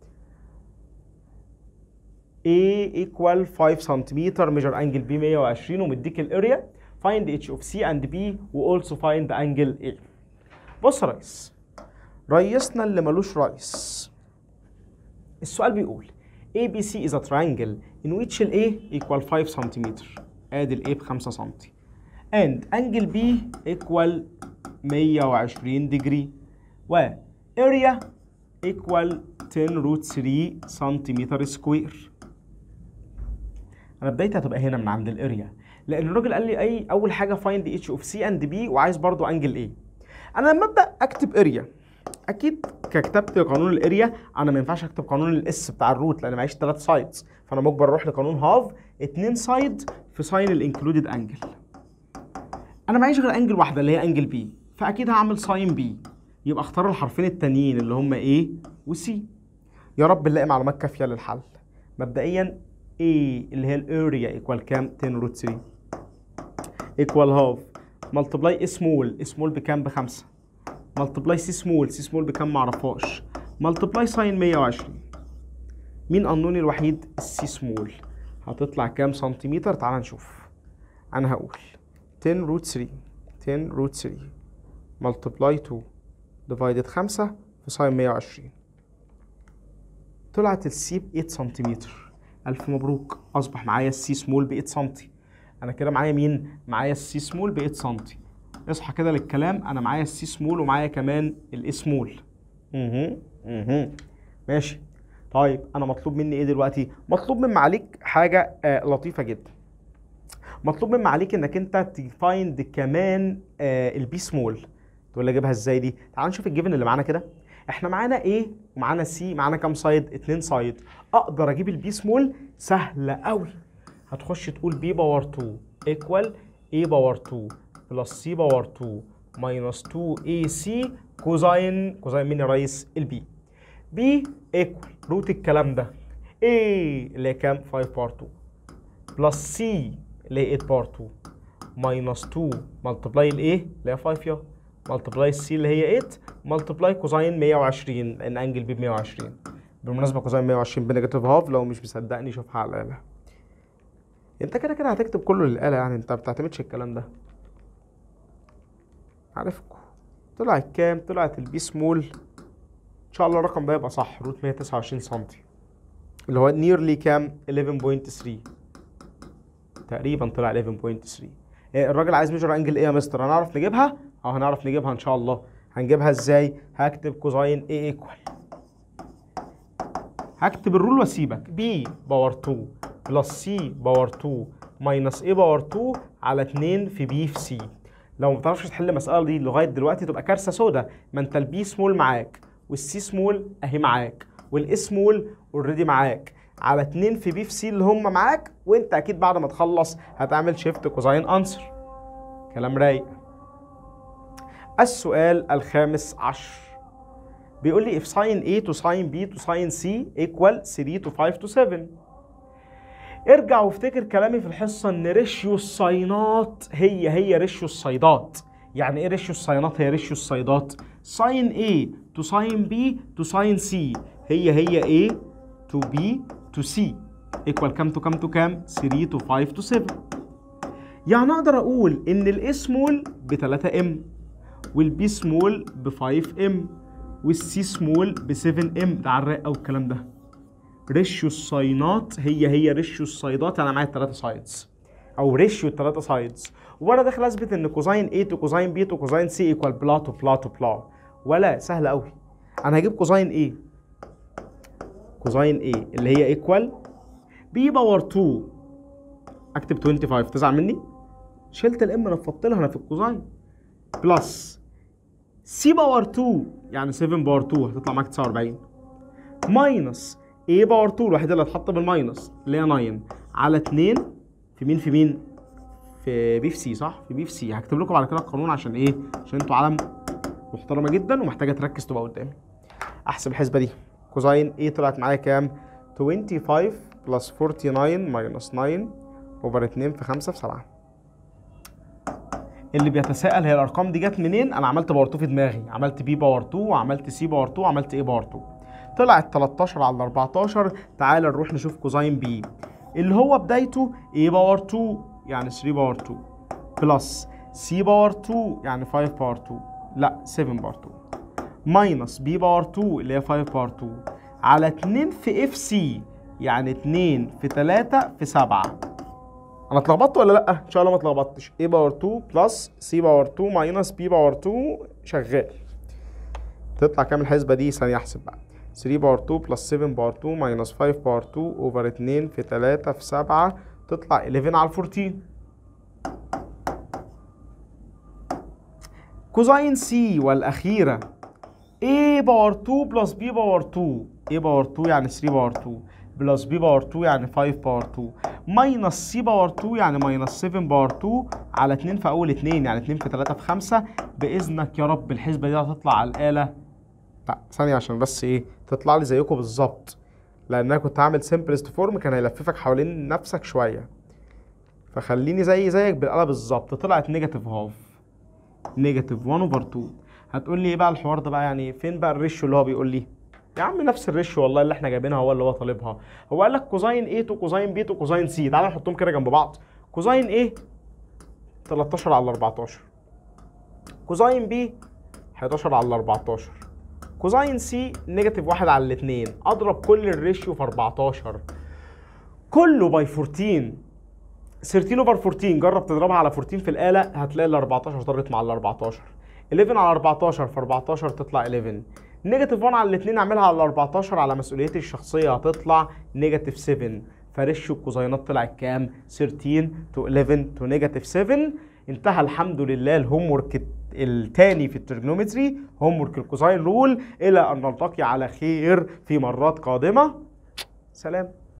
Speaker 1: A equal 5 سنتيمتر ميجر انجل B 120 ومديك الاريا find H of C and B و also find angle A بص يا ريس ريسنا اللي ملوش ريس السؤال بيقول ABC is a triangle in which ال A equal 5 سنتيمتر ادي ال A ب 5 سنتي and angle B equal 120 degree و area equal 10 root 3 سنتيمتر سكوير انا بدايتي هتبقى هنا من عند الاريا لان الراجل قال لي اي اول حاجه فايند اتش اوف سي اند بي وعايز برضو انجل ايه انا لما ابدا اكتب اريا اكيد ككتبت قانون الاريا انا ما ينفعش اكتب قانون الاس بتاع الروت لان معيش ثلاث سايدز فانا مجبر اروح لقانون هاف اتنين سايد في ساين الانكلودد انجل انا معيش غير انجل واحده اللي هي انجل بي فاكيد هعمل ساين بي يبقى اختار الحرفين التانيين اللي هم ايه وسي يا رب نلاقي معلومات كافيه للحل مبدئيا A اللي هي الاريا ايكوال كام 10 روت 3 ايكوال هاف ملتبلاي سمول سمول بكام بخمسة ملتبلاي سي سمول سي سمول بكام معرفهاش ملتبلاي ساين 120 مين قانوني الوحيد السي سمول هتطلع كام سنتيمتر تعال نشوف انا هقول 10 روت 3 10 روت 3 ملتبلاي 2 ديفايدد 5 في ساين 120 طلعت السي ب 8 سنتيمتر ألف مبروك أصبح معايا السي سمول ب 8 سنتي أنا كده معايا مين؟ معايا السي سمول ب 8 سنتي اصحى كده للكلام أنا معايا السي سمول ومعايا كمان الإي سمول اها اها ماشي طيب أنا مطلوب مني إيه دلوقتي؟ مطلوب من معاليك حاجة آه لطيفة جدا مطلوب من معاليك إنك أنت تفايند كمان آه البي سمول تقول لي أجيبها إزاي دي؟ تعال نشوف الجيفن اللي معانا كده احنا معانا A ومعانا C معانا كام سايد؟ اتنين سايد اقدر اجيب البي سمول سهله قوي هتخش تقول B باور 2 ايكوال A باور 2 بلس C باور 2 ماينس 2 AC كوزاين كوزاين مين يا ريس؟ البي B ايكوال روت الكلام ده A اللي هي كام؟ 5 باور 2 بلس C اللي هي 8 باور 2 ماينس 2 ملتبلاي الايه اللي هي 5 يا ملتبلاي السي اللي هي 8 ملتبلاي كوزاين 120 لان انجل بي ب 120 بالمناسبه كوزاين 120 بنيجاتيف هاف لو مش مصدقني شوفها على الاله انت كده كده هتكتب كله للاله يعني انت ما بتعتمدش الكلام ده عارفكم طلعت كام طلعت البي سمول ان شاء الله الرقم ده يبقى صح روت 129 سم اللي هو نيرلي كام 11.3 تقريبا طلع 11.3 إيه الراجل عايز ميجر انجل ايه يا مستر هنعرف نجيبها او هنعرف نجيبها ان شاء الله هنجيبها ازاي هكتب كوزاين A ايكوال هكتب الرول واسيبك B باور 2 بلس C باور 2 ماينس A باور 2 على 2 في B في C لو ما بتعرفش تحل المسألة دي لغاية دلوقتي تبقى كارثة سودا ما انت البي سمول معاك والسي سمول اهي معاك والاي سمول اوريدي معاك على 2 في بي في سي اللي هم معاك وانت اكيد بعد ما تخلص هتعمل شيفت كوزاين انسر كلام رايق السؤال الخامس عشر بيقول لي if sin A to sin B to sin C equal 3 to 5 to 7 ارجع وافتكر كلامي في الحصة ان ريشيو الصينات هي هي ريشيو الصيدات يعني ايه ريشيو الصينات هي ريشيو الصيدات sin A to sin B to sin C هي هي A to B to C equal كام to كام to كام 3 to 5 to 7 يعني اقدر اقول ان الاي سمول ب 3 ام والبي سمول ب 5 ام والسي سمول ب 7 ام ده على الرق والكلام ده ريشيو الصينات هي هي ريشيو الصيدات انا معايا الثلاثه سايدز او ريشيو الثلاثه سايدز وانا داخل اثبت ان كوزاين A تو كوزاين B تو كوزاين C ايكوال بلا تو بلا تو بلا ولا سهل قوي انا هجيب كوزاين A كوزاين A اللي هي ايكوال B باور 2 اكتب 25 تزعل مني شلت الام نفضت لها انا في الكوزاين بلس سي باور 2 يعني 7 باور 2 هتطلع معاك 49 ماينس A باور 2 الوحيده اللي هتحط بالماينس اللي هي 9 على 2 في مين في مين؟ في بي في سي صح؟ في بي في سي هكتب لكم على كده القانون عشان ايه؟ عشان انتوا عالم محترمه جدا ومحتاجه تركز تبقى قدامي. احسب الحسبه دي كوزاين A طلعت معايا كام؟ 25 بلس 49 ماينس 9 اوفر 2 في 5 في 7 اللي بيتساءل هي الارقام دي جت منين انا عملت باور 2 في دماغي عملت بي باور 2 وعملت سي باور 2 وعملت اي باور 2 طلعت 13 على 14 تعال نروح نشوف كوزاين بي اللي هو بدايته اي باور 2 يعني 3 باور 2 بلس سي باور 2 يعني 5 باور 2 لا 7 باور 2 ماينس بي باور 2 اللي هي 5 باور 2 على 2 في اف سي يعني 2 في 3 في 7 انا اتلخبطت ولا لا ان شاء الله ما اتلخبطتش a باور 2 بلس c باور 2 ماينس b باور 2 شغال تطلع كام الحسبه دي ثانيه احسب بقى 3 باور 2 بلس 7 باور 2 ماينس 5 باور 2 اوفر 2 في 3 في 7 تطلع 11 على 14 كوزاين سي والاخيره a باور 2 بلس b باور 2 a باور 2 يعني 3 باور 2 بلس b باور 2 يعني 5 باور 2 ماينس c باور 2 يعني ماينس 7 باور 2 على 2 في اول 2 يعني 2 في 3 في 5 باذنك يا رب الحسبه دي هتطلع على الاله لا ثانيه عشان بس ايه تطلع لي زيكم بالظبط لان انا كنت هعمل سمبلست فورم كان هيلففك حوالين نفسك شويه فخليني زي زيك بالاله بالظبط طلعت نيجاتيف هاف نيجاتيف 1 اوفر 2 هتقول لي ايه بقى الحوار ده بقى يعني فين بقى الريشيو اللي هو بيقول لي يا عم نفس الريشيو والله اللي احنا جايبينها هو اللي هو طالبها هو قال لك كوزاين A تو كوزاين B تو كوزاين C تعالى نحطهم كده جنب بعض كوزاين A 13 على 14 كوزاين B 11 على 14 كوزاين C نيجاتيف 1 على الاثنين اضرب كل الريشيو في 14 كله باي 14 13 اوفر 14 جرب تضربها على 14 في الاله هتلاقي ال 14 ضربت مع ال 14 11 على 14 في 14 تطلع 11 نيجاتيف 1 على الاثنين اعملها على 14 على مسؤوليتي الشخصيه هتطلع نيجاتيف 7 فريشيو الكوزاينات طلعت كام 13 تو 11 تو نيجاتيف 7 انتهى الحمد لله الهوم ورك الثاني في الترجنومتري هوم ورك الكوزاين رول الى ان نلتقي على خير في مرات قادمه سلام